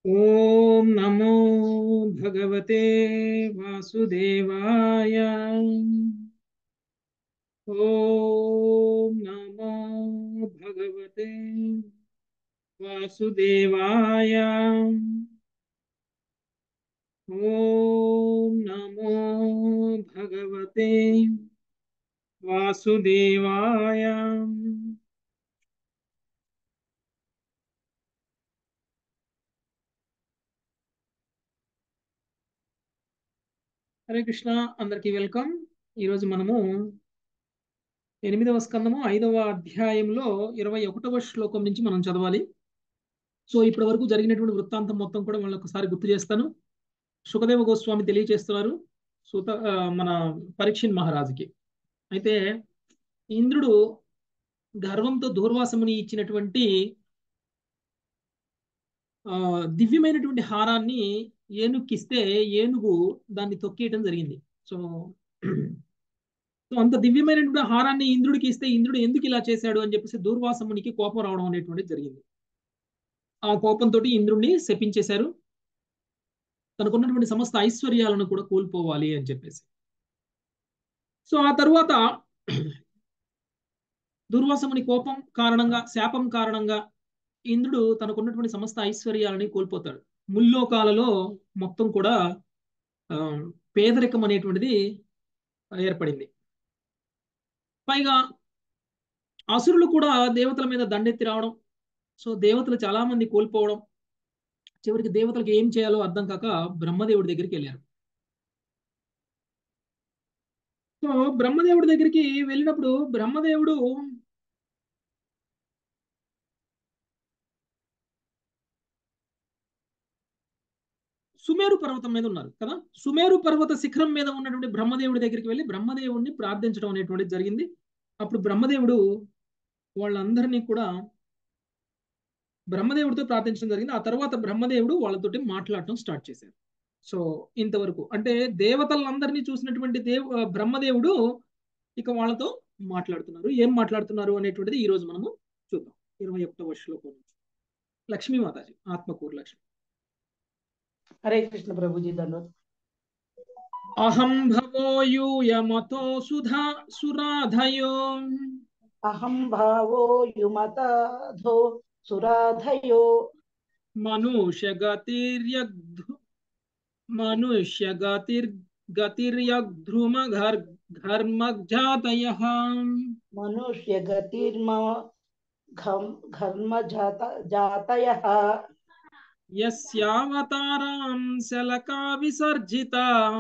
ఓం నమో భగవతే వాసుదేవాయ ఓం నమో భగవతే వాసుదేవాయ ఓం నమో భగవతే వాసుదేవాయ హరే కృష్ణ అందరికీ వెల్కమ్ ఈరోజు మనము ఎనిమిదవ స్కందము ఐదవ అధ్యాయంలో ఇరవై ఒకటవ శ్లోకం నుంచి మనం చదవాలి సో ఇప్పటి వరకు జరిగినటువంటి వృత్తాంతం మొత్తం కూడా మళ్ళీ ఒకసారి గుర్తు చేస్తాను సుఖదేవ గోస్వామి తెలియజేస్తున్నారు సుత ఆ, మన పరీక్షిన్ మహారాజుకి అయితే ఇంద్రుడు గర్వంతో దూర్వాసముని ఇచ్చినటువంటి ఆ దివ్యమైనటువంటి హారాన్ని ఏనుగుకిస్తే ఏనుగు దాన్ని తొక్కేయటం జరిగింది సో సో అంత దివ్యమైనటువంటి హారాన్ని ఇంద్రుడికి ఇస్తే ఇంద్రుడు ఎందుకు ఇలా చేశాడు అని చెప్పేసి దూర్వాసమునికి కోపం రావడం అనేటువంటిది జరిగింది ఆ కోపంతో ఇంద్రుడిని శపించేశారు తనకున్నటువంటి సమస్త ఐశ్వర్యాలను కూడా కోల్పోవాలి అని చెప్పేసి సో ఆ తరువాత దుర్వాసముని కోపం కారణంగా శాపం కారణంగా ఇంద్రుడు తనకున్నటువంటి సమస్త ఐశ్వర్యాలని కోల్పోతాడు ముల్లోకాలలో మొత్తం కూడా ఆ, పేదరికం అనేటువంటిది ఏర్పడింది పైగా అసురులు కూడా దేవతల మీద దండెత్తి రావడం సో దేవతలు చాలా మంది కోల్పోవడం చివరికి దేవతలకు ఏం చేయాలో అర్థం కాక బ్రహ్మదేవుడి దగ్గరికి వెళ్ళారు సో బ్రహ్మదేవుడి దగ్గరికి వెళ్ళినప్పుడు బ్రహ్మదేవుడు సుమేరు పర్వతం మీద ఉన్నారు కదా సుమేరు పర్వత శిఖరం మీద ఉన్నటువంటి బ్రహ్మదేవుడి దగ్గరికి వెళ్ళి బ్రహ్మదేవుడిని ప్రార్థించడం అనేటువంటిది జరిగింది అప్పుడు బ్రహ్మదేవుడు వాళ్ళందరినీ కూడా బ్రహ్మదేవుడితో ప్రార్థించడం జరిగింది ఆ తర్వాత బ్రహ్మదేవుడు వాళ్ళతోటి మాట్లాడటం స్టార్ట్ చేశారు సో ఇంతవరకు అంటే దేవతలందరినీ చూసినటువంటి దేవ బ్రహ్మదేవుడు ఇక వాళ్ళతో మాట్లాడుతున్నారు ఏం మాట్లాడుతున్నారు అనేటువంటిది ఈ రోజు మనము చూద్దాం ఇరవై ఒకటవ శ్లోకం నుంచి లక్ష్మీ మాతాజీ ఆత్మకూరు లక్ష్మి హరే కృష్ణ ప్రభుజీ ధన్యవాద్ అహం భవో యూయమతో సుధా సురాధయో అహం భావో యుమతాధో సురాధయో మనుష్య గతిర్యగ్ధు మనుష్య గతిర్ గతిర్యగ్ధ్రుమ ఘర్ ఘర్మజాతయ మనుష్య గతిర్మ ఘం ఘర్మ జాత జాతయ యస్యావతారాం శలకా విసర్జిత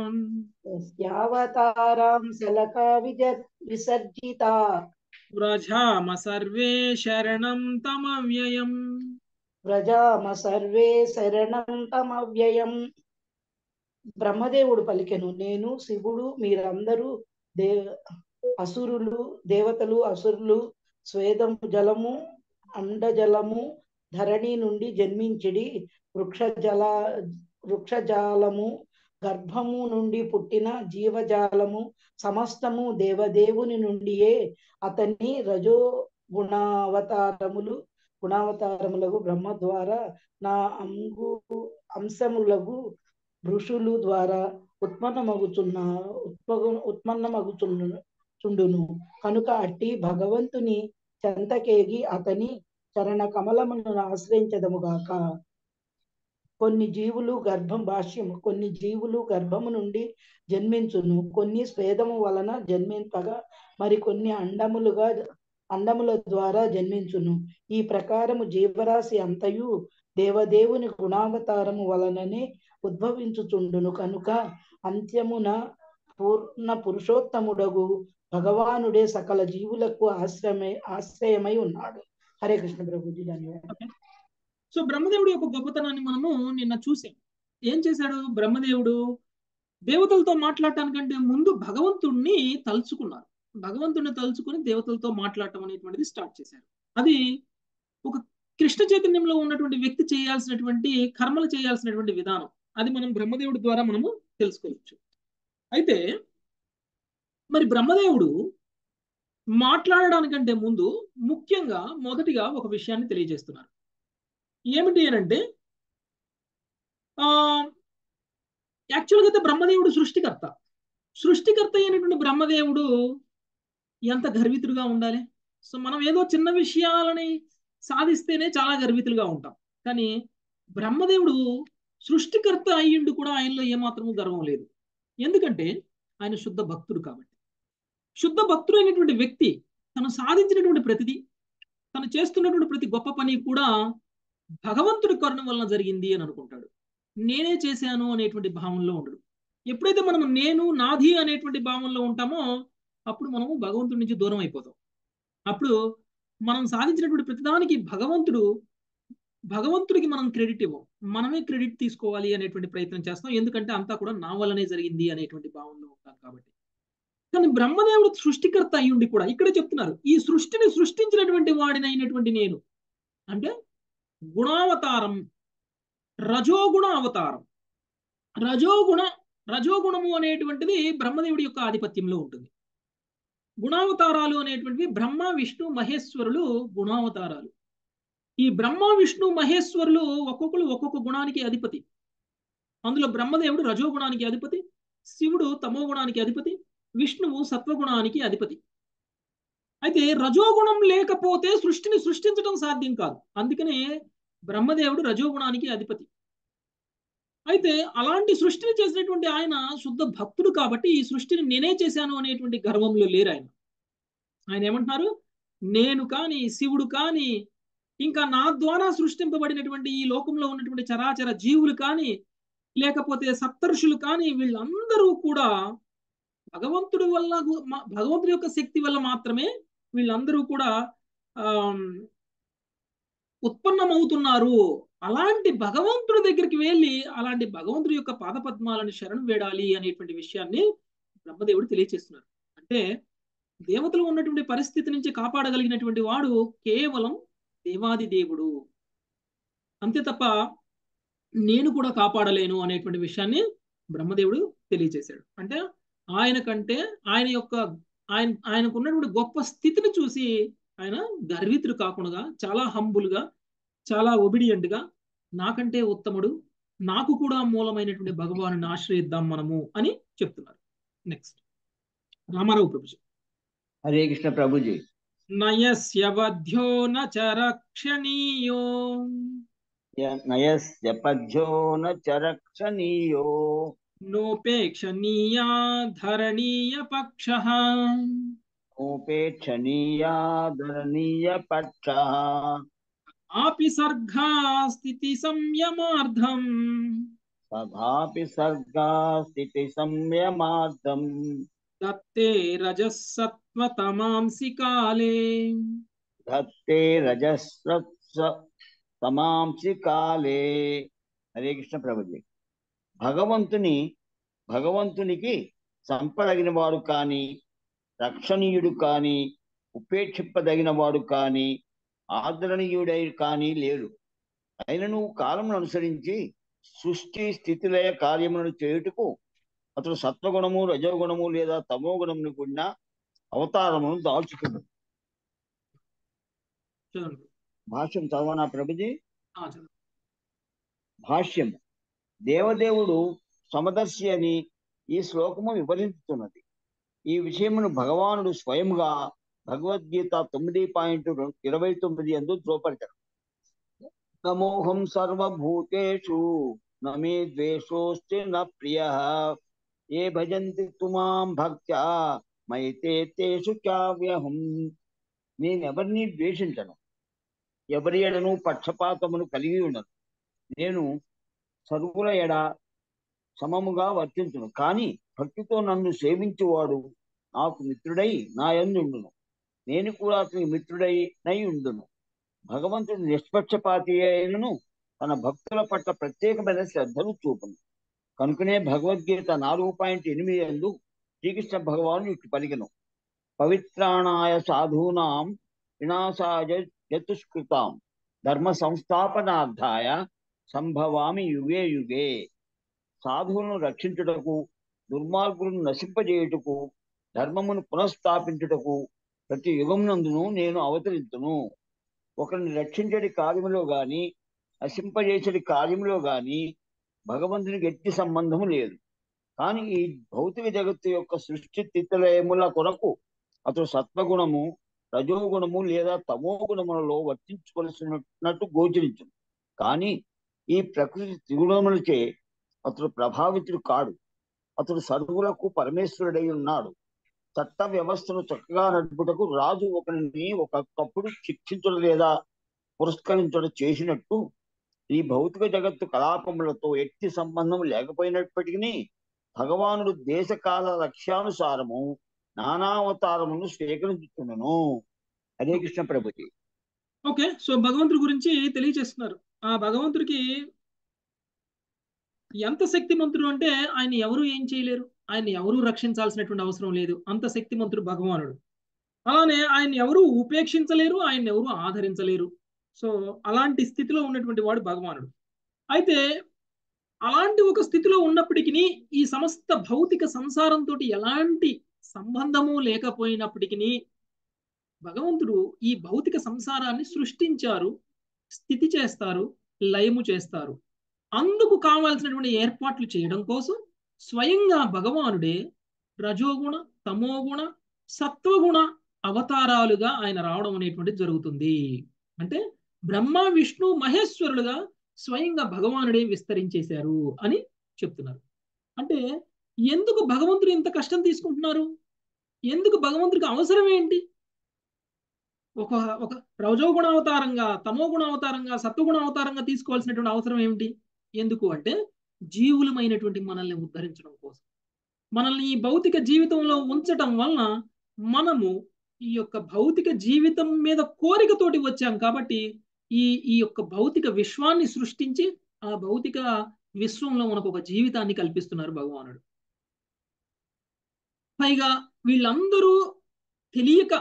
యస్యావతారాం శలకా విజ విసర్జిత వ్రజామ సర్వే శరణం తమవ్యయం వ్రజామ సర్వే శరణం తమవ్యయం బ్రహ్మదేవుడు పలికెను నేను శివుడు మీరందరూ దే అసురులు దేవతలు అసురులు స్వేదము జలము అండజలము ధరణి నుండి జన్మించిడి వృక్ష జల వృక్షజాలము గర్భము నుండి పుట్టిన జీవజాలము సమస్తము దేవదేవుని నుండియే అతని రజో గుణావతారములు గుణావతారములకు బ్రహ్మ ద్వారా నా అంగు అంశములకు ఋషులు ద్వారా ఉత్పన్నమగుచున్న ఉత్పగ ఉత్పన్నమగుచుండు చుండును కనుక అట్టి భగవంతుని చెంతకేగి అతని చరణ కమలమును ఆశ్రయించదముగాక కొన్ని జీవులు గర్భం భాష్యము కొన్ని జీవులు గర్భము నుండి జన్మించును కొన్ని స్వేదము వలన జన్మింపగా మరి కొన్ని అండములుగా అండముల ద్వారా జన్మించును ఈ ప్రకారము జీవరాశి అంతయు దేవదేవుని గుణావతారము వలననే ఉద్భవించుచుండును కనుక అంత్యమున పూర్ణ పురుషోత్తముడగు భగవానుడే సకల జీవులకు ఆశ్రయమై ఆశ్రయమై ఉన్నాడు హరే కృష్ణ ప్రభుజీ ధన్యవాదాలు సో బ్రహ్మదేవుడి యొక్క గొప్పతనాన్ని మనము నిన్న చూసాం ఏం చేశాడు బ్రహ్మదేవుడు దేవతలతో మాట్లాడటానికంటే ముందు భగవంతుణ్ణి తలుచుకున్నారు భగవంతుణ్ణి తలుచుకుని దేవతలతో మాట్లాడటం అనేటువంటిది స్టార్ట్ చేశారు అది ఒక కృష్ణ చైతన్యంలో ఉన్నటువంటి వ్యక్తి చేయాల్సినటువంటి కర్మలు చేయాల్సినటువంటి విధానం అది మనం బ్రహ్మదేవుడి ద్వారా మనము తెలుసుకోవచ్చు అయితే మరి బ్రహ్మదేవుడు మాట్లాడడానికంటే ముందు ముఖ్యంగా మొదటిగా ఒక విషయాన్ని తెలియజేస్తున్నారు ఏమిటి అని అంటే ఆ యాక్చువల్గా అయితే బ్రహ్మదేవుడు సృష్టికర్త సృష్టికర్త అయినటువంటి బ్రహ్మదేవుడు ఎంత గర్వితుడుగా ఉండాలి సో మనం ఏదో చిన్న విషయాలని సాధిస్తేనే చాలా గర్వితులుగా ఉంటాం కానీ బ్రహ్మదేవుడు సృష్టికర్త అయ్యిండు కూడా ఆయనలో ఏమాత్రము గర్వం లేదు ఎందుకంటే ఆయన శుద్ధ భక్తుడు కాబట్టి శుద్ధ భక్తుడు అయినటువంటి వ్యక్తి తను సాధించినటువంటి ప్రతిదీ తను చేస్తున్నటువంటి ప్రతి గొప్ప పని కూడా భగవంతుడి కరుణ వలన జరిగింది అని అనుకుంటాడు నేనే చేశాను అనేటువంటి భావంలో ఉండడు ఎప్పుడైతే మనం నేను నాది అనేటువంటి భావంలో ఉంటామో అప్పుడు మనము భగవంతుడి నుంచి దూరం అయిపోతాం అప్పుడు మనం సాధించినటువంటి ప్రతిదానికి భగవంతుడు భగవంతుడికి మనం క్రెడిట్ ఇవ్వం మనమే క్రెడిట్ తీసుకోవాలి అనేటువంటి ప్రయత్నం చేస్తాం ఎందుకంటే అంతా కూడా నా వల్లనే జరిగింది అనేటువంటి భావంలో ఉంటాం కాబట్టి కానీ బ్రహ్మదేవుడు సృష్టికర్త అయ్యుండి కూడా ఇక్కడే చెప్తున్నారు ఈ సృష్టిని సృష్టించినటువంటి వాడిని అయినటువంటి నేను అంటే గుణావతారం రజోగుణ అవతారం రజోగుణ రజోగుణము అనేటువంటిది బ్రహ్మదేవుడి యొక్క ఆధిపత్యంలో ఉంటుంది గుణావతారాలు అనేటువంటివి బ్రహ్మ విష్ణు మహేశ్వరులు గుణావతారాలు ఈ బ్రహ్మ విష్ణు మహేశ్వరులు ఒక్కొక్కరు ఒక్కొక్క గుణానికి అధిపతి అందులో బ్రహ్మదేవుడు రజోగుణానికి అధిపతి శివుడు తమో గుణానికి అధిపతి విష్ణువు సత్వగుణానికి అధిపతి అయితే రజోగుణం లేకపోతే సృష్టిని సృష్టించడం సాధ్యం కాదు అందుకనే బ్రహ్మదేవుడు రజోగుణానికి అధిపతి అయితే అలాంటి సృష్టిని చేసినటువంటి ఆయన శుద్ధ భక్తుడు కాబట్టి ఈ సృష్టిని నేనే చేశాను అనేటువంటి గర్వంలో లేరు ఆయన ఆయన ఏమంటున్నారు నేను కానీ శివుడు కానీ ఇంకా నా ద్వారా సృష్టింపబడినటువంటి ఈ లోకంలో ఉన్నటువంటి చరాచర జీవులు కానీ లేకపోతే సప్తర్షులు కానీ వీళ్ళందరూ కూడా భగవంతుడి వల్ల భగవంతుడి యొక్క శక్తి వల్ల మాత్రమే వీళ్ళందరూ కూడా ఆ ఉత్పన్నమవుతున్నారు అలాంటి భగవంతుడి దగ్గరికి వెళ్ళి అలాంటి భగవంతుడి యొక్క పాదపద్మాలను శరణు వేడాలి అనేటువంటి విషయాన్ని బ్రహ్మదేవుడు తెలియచేస్తున్నారు అంటే దేవతలు ఉన్నటువంటి పరిస్థితి నుంచి కాపాడగలిగినటువంటి వాడు కేవలం దేవాది దేవుడు అంతే తప్ప నేను కూడా కాపాడలేను అనేటువంటి విషయాన్ని బ్రహ్మదేవుడు తెలియచేశాడు అంటే ఆయన కంటే ఆయన యొక్క ఆయన ఆయనకు ఉన్నటువంటి గొప్ప స్థితిని చూసి ఆయన గర్వితుడు కాకుండా చాలా హంబుల్గా చాలా ఒబిడియంట్గా నాకంటే ఉత్తముడు నాకు కూడా మూలమైనటువంటి భగవాను ఆశ్రయిద్దాం మనము అని చెప్తున్నారు నెక్స్ట్ రామారావు ప్రభుజీ హరే కృష్ణ ప్రభుజీ నయస్య వధ్యో నచరక్షణీయో నయస్య పద్యో నరక్షణీయో నోపేక్షణీయా ధరణీయ పక్ష ఉపేక్షణీయాదరణీయ పక్ష ఆపి సర్గా స్థితి సంయమార్థం తథాపి సర్గా స్థితి సంయమార్థం దత్తే రజసత్వతమాంసి కాలే దత్తే రజస్రత్స తమాంసి కాలే హరే కృష్ణ ప్రభుజీ భగవంతుని భగవంతునికి సంపదగిన వాడు కానీ రక్షణీయుడు కానీ ఉపేక్షింపదగిన వాడు కానీ ఆదరణీయుడై కానీ లేడు అయినను కాలమును అనుసరించి సృష్టి స్థితిలయ కార్యములను చేయుటకు అతడు సత్వగుణము రజోగుణము లేదా తమో గుణమును కూడిన అవతారమును దాల్చుకున్నాడు చదవండి భాష్యం చదవనా ప్రభుజీ ఆ, చదవండి. భాష్యం దేవదేవుడు సమదర్శి అని ఈ శ్లోకము వివరించుతున్నది ఈ విషయమును భగవానుడు స్వయంగా భగవద్గీత తొమ్మిది పాయింట్ ఇరవై తొమ్మిది ఎందు ధ్రువపడతాడు నమోహం సర్వభూతేషు నమే ద్వేషోస్తి న ప్రియ ఏ భజంతి తుమాం భక్త్యా మైతే తేషు చావ్యహం నేనెవరిని ద్వేషించను ఎవరి ఎడను పక్షపాతమును కలిగి ఉండను నేను సర్వుల ఎడ సమముగా వర్తించును కానీ భక్తితో నన్ను సేవించువాడు నాకు మిత్రుడై నా యందుండును నేను కూడా అతని మిత్రుడై నై ఉండును భగవంతుడు నిష్పక్షపాతి అయినను తన భక్తుల పట్ల ప్రత్యేకమైన శ్రద్ధను చూపును కనుకనే భగవద్గీత నాలుగు పాయింట్ ఎనిమిది ఎందు శ్రీకృష్ణ భగవాను ఇటు పలికెను పవిత్రాణాయ సాధూనాం వినాశాయ చతుష్కృతాం ధర్మ సంస్థాపనార్థాయ సంభవామి యుగే యుగే సాధువులను రక్షించుటకు దుర్మార్గులను నశింపజేయుటకు ధర్మమును పునఃస్థాపించుటకు ప్రతి యుగమునందును నేను అవతరించును ఒకరిని రక్షించడి కార్యములో గాని నశింపజేసడి కార్యములో గాని భగవంతునికి ఎట్టి సంబంధము లేదు కానీ ఈ భౌతిక జగత్తు యొక్క సృష్టి స్థితిలయముల కొరకు అతడు సత్వగుణము రజోగుణము లేదా తమో గుణములలో వర్తించుకొలసినట్టు గోచరించు కానీ ఈ ప్రకృతి త్రిగుణములచే అతడు ప్రభావితుడు కాడు అతడు సర్వులకు పరమేశ్వరుడై ఉన్నాడు చట్ట వ్యవస్థను చక్కగా నడుపుటకు రాజు ఒకరిని ఒకప్పుడు శిక్షించడం లేదా పురస్కరించడం చేసినట్టు ఈ భౌతిక జగత్తు కలాపములతో ఎట్టి సంబంధం లేకపోయినప్పటికీ భగవానుడు దేశకాల లక్ష్యానుసారము నానావతారమును స్వీకరించుతున్నాను హరే కృష్ణ ప్రభుజీ ఓకే సో భగవంతుడి గురించి తెలియజేస్తున్నారు ఆ భగవంతుడికి ఎంత శక్తిమంతుడు అంటే ఆయన ఎవరు ఏం చేయలేరు ఆయన ఎవరు రక్షించాల్సినటువంటి అవసరం లేదు అంత శక్తిమంతుడు భగవానుడు అలానే ఆయన ఎవరు ఉపేక్షించలేరు ఆయన ఎవరు ఆదరించలేరు సో అలాంటి స్థితిలో ఉన్నటువంటి వాడు భగవానుడు అయితే అలాంటి ఒక స్థితిలో ఉన్నప్పటికీ ఈ సమస్త భౌతిక సంసారంతో ఎలాంటి సంబంధము లేకపోయినప్పటికీ భగవంతుడు ఈ భౌతిక సంసారాన్ని సృష్టించారు స్థితి చేస్తారు లయము చేస్తారు అందుకు కావాల్సినటువంటి ఏర్పాట్లు చేయడం కోసం స్వయంగా భగవానుడే రజోగుణ తమోగుణ సత్వగుణ అవతారాలుగా ఆయన రావడం అనేటువంటిది జరుగుతుంది అంటే బ్రహ్మ విష్ణు మహేశ్వరులుగా స్వయంగా భగవానుడే విస్తరించేశారు అని చెప్తున్నారు అంటే ఎందుకు భగవంతుడు ఇంత కష్టం తీసుకుంటున్నారు ఎందుకు భగవంతుడికి అవసరం ఏంటి ఒక ఒక రజోగుణ అవతారంగా తమో గుణ అవతారంగా సత్వగుణ అవతారంగా తీసుకోవాల్సినటువంటి అవసరం ఏమిటి ఎందుకు అంటే జీవులమైనటువంటి మనల్ని ఉద్ధరించడం కోసం మనల్ని ఈ భౌతిక జీవితంలో ఉంచటం వలన మనము ఈ యొక్క భౌతిక జీవితం మీద కోరికతోటి వచ్చాం కాబట్టి ఈ ఈ యొక్క భౌతిక విశ్వాన్ని సృష్టించి ఆ భౌతిక విశ్వంలో మనకు ఒక జీవితాన్ని కల్పిస్తున్నారు భగవానుడు పైగా వీళ్ళందరూ తెలియక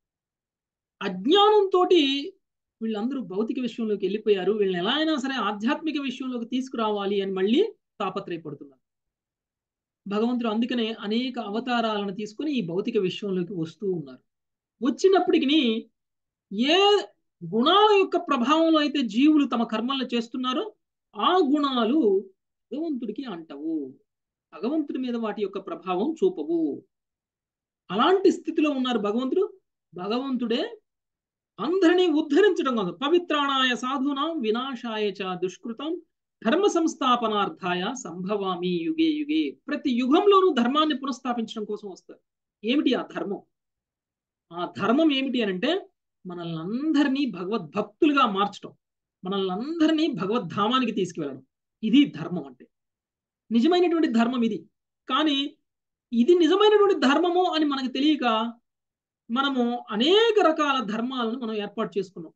అజ్ఞానంతో వీళ్ళందరూ భౌతిక విషయంలోకి వెళ్ళిపోయారు వీళ్ళని ఎలా అయినా సరే ఆధ్యాత్మిక విషయంలోకి తీసుకురావాలి అని మళ్ళీ తాపత్రయపడుతున్నారు భగవంతుడు అందుకనే అనేక అవతారాలను తీసుకొని ఈ భౌతిక విషయంలోకి వస్తూ ఉన్నారు వచ్చినప్పటికీ ఏ గుణాల యొక్క ప్రభావంలో అయితే జీవులు తమ కర్మలను చేస్తున్నారో ఆ గుణాలు భగవంతుడికి అంటవు భగవంతుడి మీద వాటి యొక్క ప్రభావం చూపవు అలాంటి స్థితిలో ఉన్నారు భగవంతుడు భగవంతుడే అందరినీ ఉద్ధరించడం కాదు పవిత్రాణాయ సాధునాం వినాశాయ చ దుష్కృతం ధర్మ సంస్థాపనార్థాయ సంభవామి యుగే యుగే ప్రతి యుగంలోనూ ధర్మాన్ని పునఃస్థాపించడం కోసం వస్తారు ఏమిటి ఆ ధర్మం ఆ ధర్మం ఏమిటి అని అంటే మనల్ని అందరినీ భగవద్భక్తులుగా మార్చడం మనల్ని అందరినీ భగవద్ధామానికి తీసుకువెళ్ళడం ఇది ధర్మం అంటే నిజమైనటువంటి ధర్మం ఇది కానీ ఇది నిజమైనటువంటి ధర్మము అని మనకు తెలియక మనము అనేక రకాల ధర్మాలను మనం ఏర్పాటు చేసుకున్నాం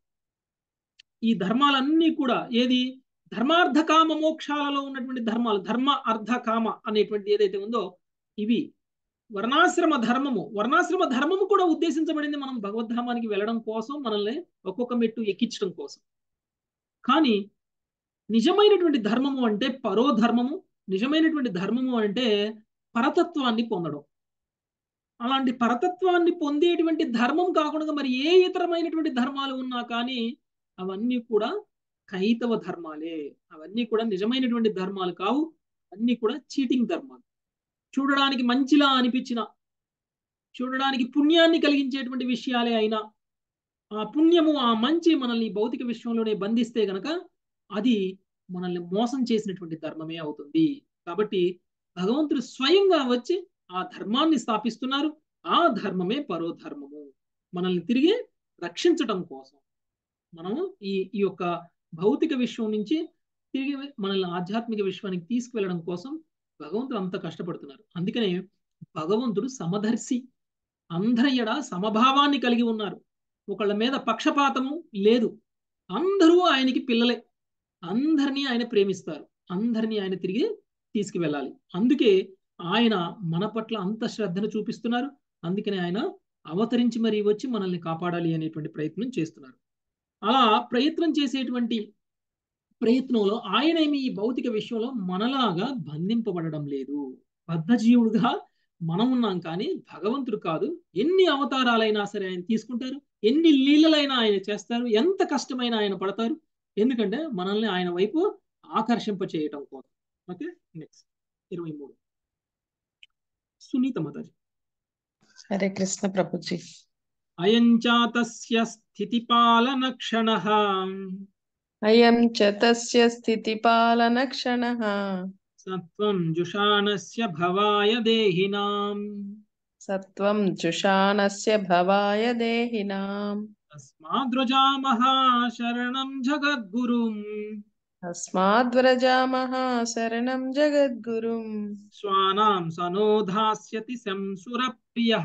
ఈ ధర్మాలన్నీ కూడా ఏది ధర్మార్థ కామ మోక్షాలలో ఉన్నటువంటి ధర్మాలు ధర్మ అర్థ కామ అనేటువంటి ఏదైతే ఉందో ఇవి వర్ణాశ్రమ ధర్మము వర్ణాశ్రమ ధర్మము కూడా ఉద్దేశించబడింది మనం భగవద్ధామానికి వెళ్ళడం కోసం మనల్ని ఒక్కొక్క మెట్టు ఎక్కించడం కోసం కానీ నిజమైనటువంటి ధర్మము అంటే పరో ధర్మము నిజమైనటువంటి ధర్మము అంటే పరతత్వాన్ని పొందడం అలాంటి పరతత్వాన్ని పొందేటువంటి ధర్మం కాకుండా మరి ఏ ఇతరమైనటువంటి ధర్మాలు ఉన్నా కానీ అవన్నీ కూడా కైతవ ధర్మాలే అవన్నీ కూడా నిజమైనటువంటి ధర్మాలు కావు అన్నీ కూడా చీటింగ్ ధర్మాలు చూడడానికి మంచిలా అనిపించిన చూడడానికి పుణ్యాన్ని కలిగించేటువంటి విషయాలే అయినా ఆ పుణ్యము ఆ మంచి మనల్ని భౌతిక విశ్వంలోనే బంధిస్తే గనక అది మనల్ని మోసం చేసినటువంటి ధర్మమే అవుతుంది కాబట్టి భగవంతుడు స్వయంగా వచ్చి ఆ ధర్మాన్ని స్థాపిస్తున్నారు ఆ ధర్మమే పరోధర్మము మనల్ని తిరిగి రక్షించటం కోసం మనం ఈ ఈ యొక్క భౌతిక విశ్వం నుంచి తిరిగి మనల్ని ఆధ్యాత్మిక విశ్వానికి తీసుకువెళ్ళడం కోసం భగవంతుడు అంత కష్టపడుతున్నారు అందుకనే భగవంతుడు సమదర్శి అందరయ్యడ సమభావాన్ని కలిగి ఉన్నారు ఒకళ్ళ మీద పక్షపాతము లేదు అందరూ ఆయనకి పిల్లలే అందరినీ ఆయన ప్రేమిస్తారు అందరినీ ఆయన తిరిగి తీసుకువెళ్ళాలి అందుకే ఆయన మన పట్ల అంత శ్రద్ధను చూపిస్తున్నారు అందుకనే ఆయన అవతరించి మరీ వచ్చి మనల్ని కాపాడాలి అనేటువంటి ప్రయత్నం చేస్తున్నారు అలా ప్రయత్నం చేసేటువంటి ప్రయత్నంలో ఆయనేమి ఈ భౌతిక విషయంలో మనలాగా బంధింపబడడం లేదు బద్ధజీవుడుగా మనం ఉన్నాం కానీ భగవంతుడు కాదు ఎన్ని అవతారాలైనా సరే ఆయన తీసుకుంటారు ఎన్ని లీలలైనా ఆయన చేస్తారు ఎంత కష్టమైనా ఆయన పడతారు ఎందుకంటే మనల్ని ఆయన వైపు ఆకర్షింప చేయటం కోసం ఓకే నెక్స్ట్ ఇరవై మూడు సునీత మాతాజీ హరే కృష్ణ ప్రభుజీ అయం చాతస్య స్థితిపాలన క్షణ అయం చ తస్య స్థితిపాలన క్షణః సత్వం జుషాణస్య భవాయ దేహినాం సత్వం జుషానస్య భవాయ దేహినాం తస్మాద్రజామః శరణం జగద్గురుం తస్మాద్వ్రజామః శరణం జగద్గురుం స్వానాం సనోధాస్యతి సంసురప్రియః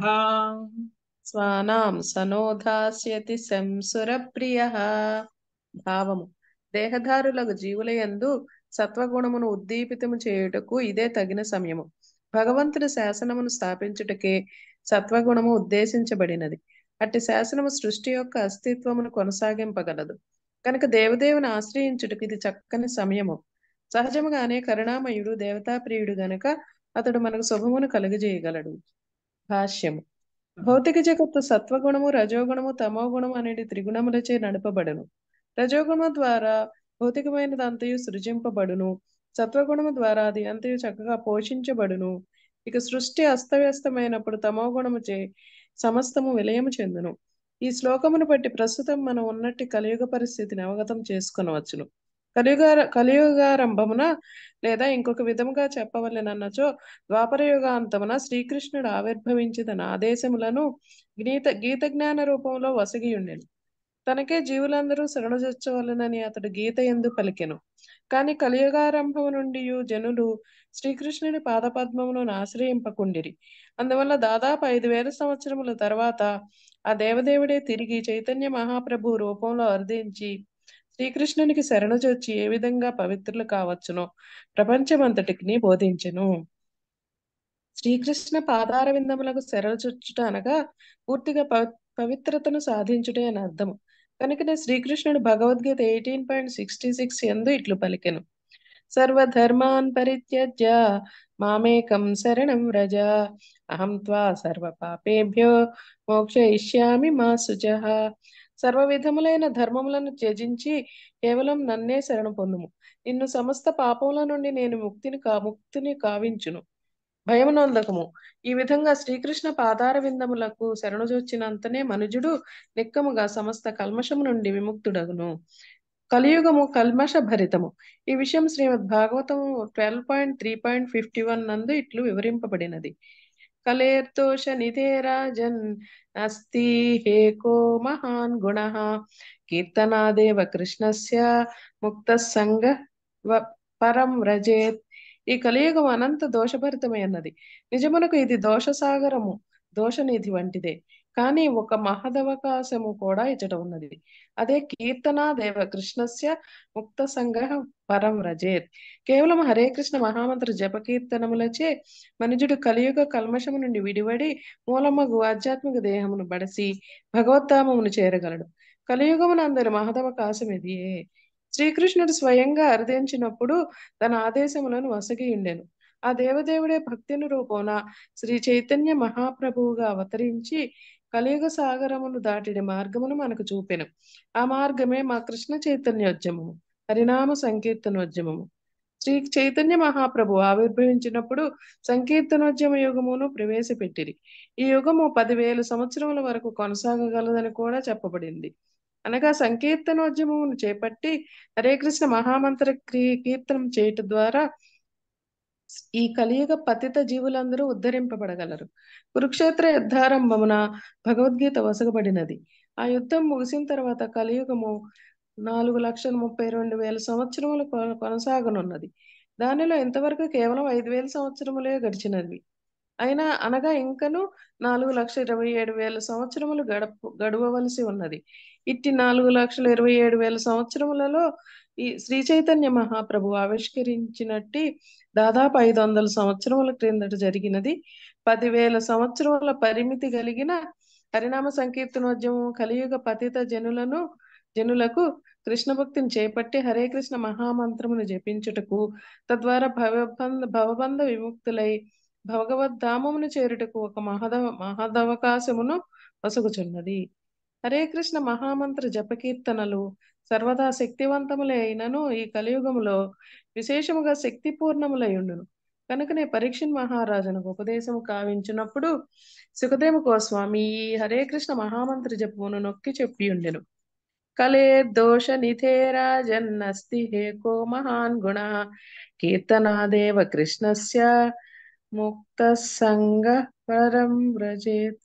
స్వానాం సనోధాస్యతి సంసురప్రియః భావము దేహధారులకు జీవులయందు సత్వగుణమును ఉద్దీపితము చేయుటకు ఇదే తగిన సమయము భగవంతుని శాసనమును స్థాపించుటకే సత్వగుణము ఉద్దేశించబడినది అట్టి శాసనము సృష్టి యొక్క అస్తిత్వమును కొనసాగింపగలదు కనుక దేవదేవుని ఆశ్రయించుటకు ఇది చక్కని సమయము సహజముగానే కరుణామయుడు దేవతాప్రియుడు గనుక అతడు మనకు శుభమును కలుగజేయగలడు భాష్యము భౌతిక జగత్తు సత్వగుణము రజోగుణము తమోగుణము అనేది త్రిగుణములచే నడపబడును రజోగుణము ద్వారా భౌతికమైనదంతయు సృజింపబడును సత్వగుణము ద్వారా అది అంతయు చక్కగా పోషించబడును ఇక సృష్టి అస్తవ్యస్తమైనప్పుడు తమో గుణము చే సమస్తము విలయము చెందును ఈ శ్లోకమును బట్టి ప్రస్తుతం మనం ఉన్నట్టి కలియుగ పరిస్థితిని అవగతం చేసుకొనవచ్చును కలియుగ కలియుగారంభమున లేదా ఇంకొక విధముగా చెప్పవలెనన్నచో ద్వాపర యుగాంతమున శ్రీకృష్ణుడు ఆవిర్భవించిన ఆదేశములను గీత గీత జ్ఞాన రూపంలో వసగి ఉండెను తనకే జీవులందరూ శరణుజొచ్చవలనని అతడు గీత ఎందు పలికెను కాని కలియుగారంభము నుండి జనులు శ్రీకృష్ణుని పాదపద్మమును ఆశ్రయింపకుండిరి అందువల్ల దాదాపు ఐదు వేల సంవత్సరముల తర్వాత ఆ దేవదేవుడే తిరిగి చైతన్య మహాప్రభు రూపంలో అర్థించి శ్రీకృష్ణునికి శరణుజొచ్చి ఏ విధంగా పవిత్రులు కావచ్చునో ప్రపంచమంతటికి బోధించెను శ్రీకృష్ణ పాదార విందములకు శరణుచొచ్చుట అనగా పూర్తిగా పవి పవిత్రతను సాధించుటే అని అర్థము కనుకనే శ్రీకృష్ణుడు Bhagavad Gita eighteen point sixty six ఎందు ఇట్లు పలికెను సర్వధర్మాన్ పరిత్యజ్య మామేకం శరణం వ్రజ అహం త్వా సర్వ పాపేభ్యో మోక్షయిష్యామి మా శుచ సర్వ విధములైన ధర్మములను త్యజించి కేవలం నన్నే శరణు పొందుము నిన్ను సమస్త పాపముల నుండి నేను ముక్తిని కా ముక్తిని కావించును భయమునొందకము ఈ విధంగా శ్రీకృష్ణ పాదార విందములకు శరణుజొచ్చినంతనే మనుజుడు నిక్కముగా సమస్త కల్మషము నుండి విముక్తుడగును కలియుగము కల్మష భరితము ఈ విషయం శ్రీమద్ భాగవతము twelve point three point fifty one నందు ఇట్లు వివరింపబడినది కలేర్దోష నిధేరాజన్ అస్తి హేకో మహాన్ గుణ కీర్తనాదేవ కృష్ణస్య ముక్త సంగ పరం వ్రజేత్ ఈ కలియుగం అనంత దోషభరితమైనది నిజమునకు ఇది దోషసాగరము దోషనిధి వంటిదే కానీ ఒక మహదవకాశము కూడా ఇచ్చట ఉన్నది అదే కీర్తన దేవ కృష్ణస్య ముక్త సంగ్రహ పరం రజేత్ కేవలం హరే కృష్ణ మహామంత్ర జప కీర్తనములచే మనుజుడు కలియుగ కల్మషము నుండి విడివడి మూలమగు ఆధ్యాత్మిక దేహమును బడసి భగవద్ధామమును చేరగలడు కలియుగమునందరి మహదవకాశం ఇదియే శ్రీకృష్ణుడు స్వయంగా అర్థించినప్పుడు తన ఆదేశములను వసగి ఉండెను ఆ దేవదేవుడే భక్తిని రూపమున శ్రీ చైతన్య మహాప్రభువుగా అవతరించి కలియుగ సాగరమును దాటిడి మార్గమును మనకు చూపెను ఆ మార్గమే మా కృష్ణ చైతన్యోద్యమము హరినామ సంకీర్తనోద్యమము శ్రీ చైతన్య మహాప్రభు ఆవిర్భవించినప్పుడు సంకీర్తనోద్యమ యుగమును ప్రవేశపెట్టిరి ఈ యుగము పదివేల సంవత్సరముల వరకు కొనసాగగలదని కూడా చెప్పబడింది అనగా సంకీర్తనోద్యమమును చేపట్టి హరే కృష్ణ మహామంత్ర కీర్తనం చేయటం ద్వారా ఈ కలియుగ పతిత జీవులందరూ ఉద్ధరింపబడగలరు కురుక్షేత్ర యుద్ధారంభమున భగవద్గీత వసగబడినది ఆ యుద్ధం ముగిసిన తర్వాత కలియుగము నాలుగు లక్షల ముప్పై రెండు వేల సంవత్సరములు కొనసాగనున్నది దానిలో ఇంతవరకు కేవలం ఐదు వేల సంవత్సరములే గడిచినవి అయినా అనగా ఇంకను నాలుగు లక్షల ఇరవై ఏడు వేల సంవత్సరములు గడప గడవవలసి ఉన్నది ఇట్టి నాలుగు లక్షల ఇరవై ఏడు వేల సంవత్సరములలో ఈ శ్రీ చైతన్య మహాప్రభు ఆవిష్కరించినట్టి దాదాపు ఐదు వందల సంవత్సరముల క్రిందట జరిగినది పదివేల సంవత్సరముల పరిమితి కలిగిన హరినామ సంకీర్తనోద్యమం కలియుగ పతిత జనులను జనులకు కృష్ణ భక్తిని చేపట్టి హరే కృష్ణ మహామంత్రమును జపించుటకు తద్వారా భవబంధ భవబంధ విముక్తులై భగవద్ధామమును చేరుటకు ఒక మహద మహదవకాశమును వసగుచున్నది హరే కృష్ణ మహామంత్ర జపకీర్తనలు సర్వదా శక్తివంతములే అయినను ఈ కలియుగములో విశేషముగా శక్తిపూర్ణములై ఉండును కనుకనే పరీక్షణ్ మహారాజునకు ఉపదేశము కావించినప్పుడు సుఖదేవ గోస్వామి ఈ హరే కృష్ణ మహామంత్ర జపమును నొక్కి చెప్పి ఉండెను కలే దోష నిధేరాజన్నస్తి హేకో మహాన్ గుణ కీర్తనాదేవ కృష్ణస్య ముక్త సంగ పరం వ్రజేత్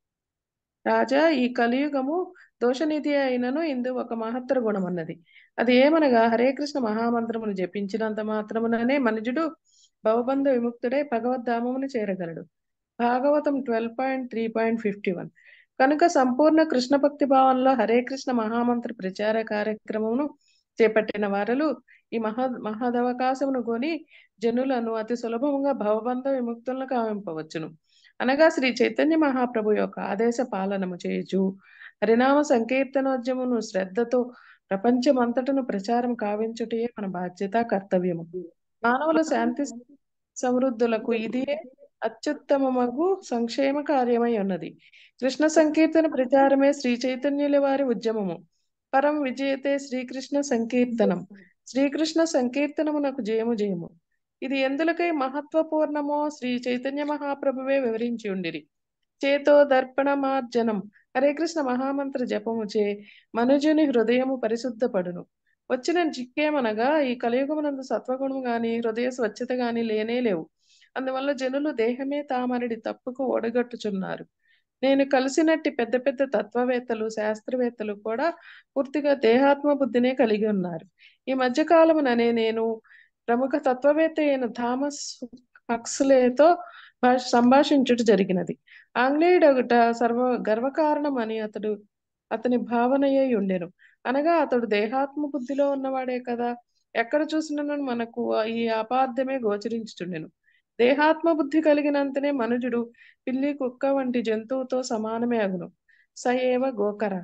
రాజా ఈ కలియుగము దోషనిధి అయినను ఇందు ఒక మహత్తర గుణం అన్నది అది ఏమనగా హరే కృష్ణ మహామంత్రమును జపించినంత మాత్రముననే మనుజుడు భవబంధ విముక్తుడై భగవద్ధామమును చేరగలడు Bhagavatam twelve point three point fifty one కనుక సంపూర్ణ కృష్ణ భక్తి భావంలో హరే కృష్ణ మహామంత్ర ప్రచార కార్యక్రమమును చేపట్టిన వారలు ఈ మహా మహదవకాశమును కొని జనులను అతి సులభముగా భవబంధ విముక్తులను కావింపవచ్చును అనగా శ్రీ చైతన్య మహాప్రభు యొక్క ఆదేశ పాలనము చేయుచు హరినామ సంకీర్తనోద్యమును శ్రద్ధతో ప్రపంచమంతటను ప్రచారం కావించుటే మన బాధ్యత కర్తవ్యము మానవుల శాంతి సమృద్ధులకు ఇదే అత్యుత్తమమగు సంక్షేమ కార్యమై ఉన్నది కృష్ణ సంకీర్తన ప్రచారమే శ్రీ చైతన్యుల వారి ఉద్యమము పరం విజయతే శ్రీకృష్ణ సంకీర్తనం శ్రీకృష్ణ సంకీర్తనమునకు జయము జయము ఇది ఎందులకై మహత్వపూర్ణమో శ్రీ చైతన్య మహాప్రభువే వివరించి ఉండిరి చేతో దర్పణమార్జనం హరే కృష్ణ మహామంత్ర జపముచే మనుజుని హృదయము పరిశుద్ధపడును వచ్చిన చిక్కేమనగా ఈ కలియుగమునందు సత్వగుణము గాని హృదయ స్వచ్ఛత గాని లేనే లేవు అందువల్ల జనులు దేహమే తామనడి తప్పుకు ఓడగట్టుచున్నారు నేను కలిసినట్టి పెద్ద పెద్ద తత్వవేత్తలు శాస్త్రవేత్తలు కూడా పూర్తిగా దేహాత్మ బుద్ధినే కలిగి ఉన్నారు ఈ మధ్య కాలముననే నేను ప్రముఖ తత్వవేత్త అయిన థామస్ హక్స్లేతో సంభాషించుట జరిగినది ఆంగ్లేయుడు ఒకట సర్వ గర్వకారణం అని అతడు అతని భావనయ్యే ఉండెను అనగా అతడు దేహాత్మ బుద్ధిలో ఉన్నవాడే కదా ఎక్కడ చూసినను మనకు ఈ అపార్థమే గోచరించుచుండెను దేహాత్మ బుద్ధి కలిగినంతనే మనుజుడు పిల్లి కుక్క వంటి జంతువుతో సమానమే అగును స ఏవ గోకరహ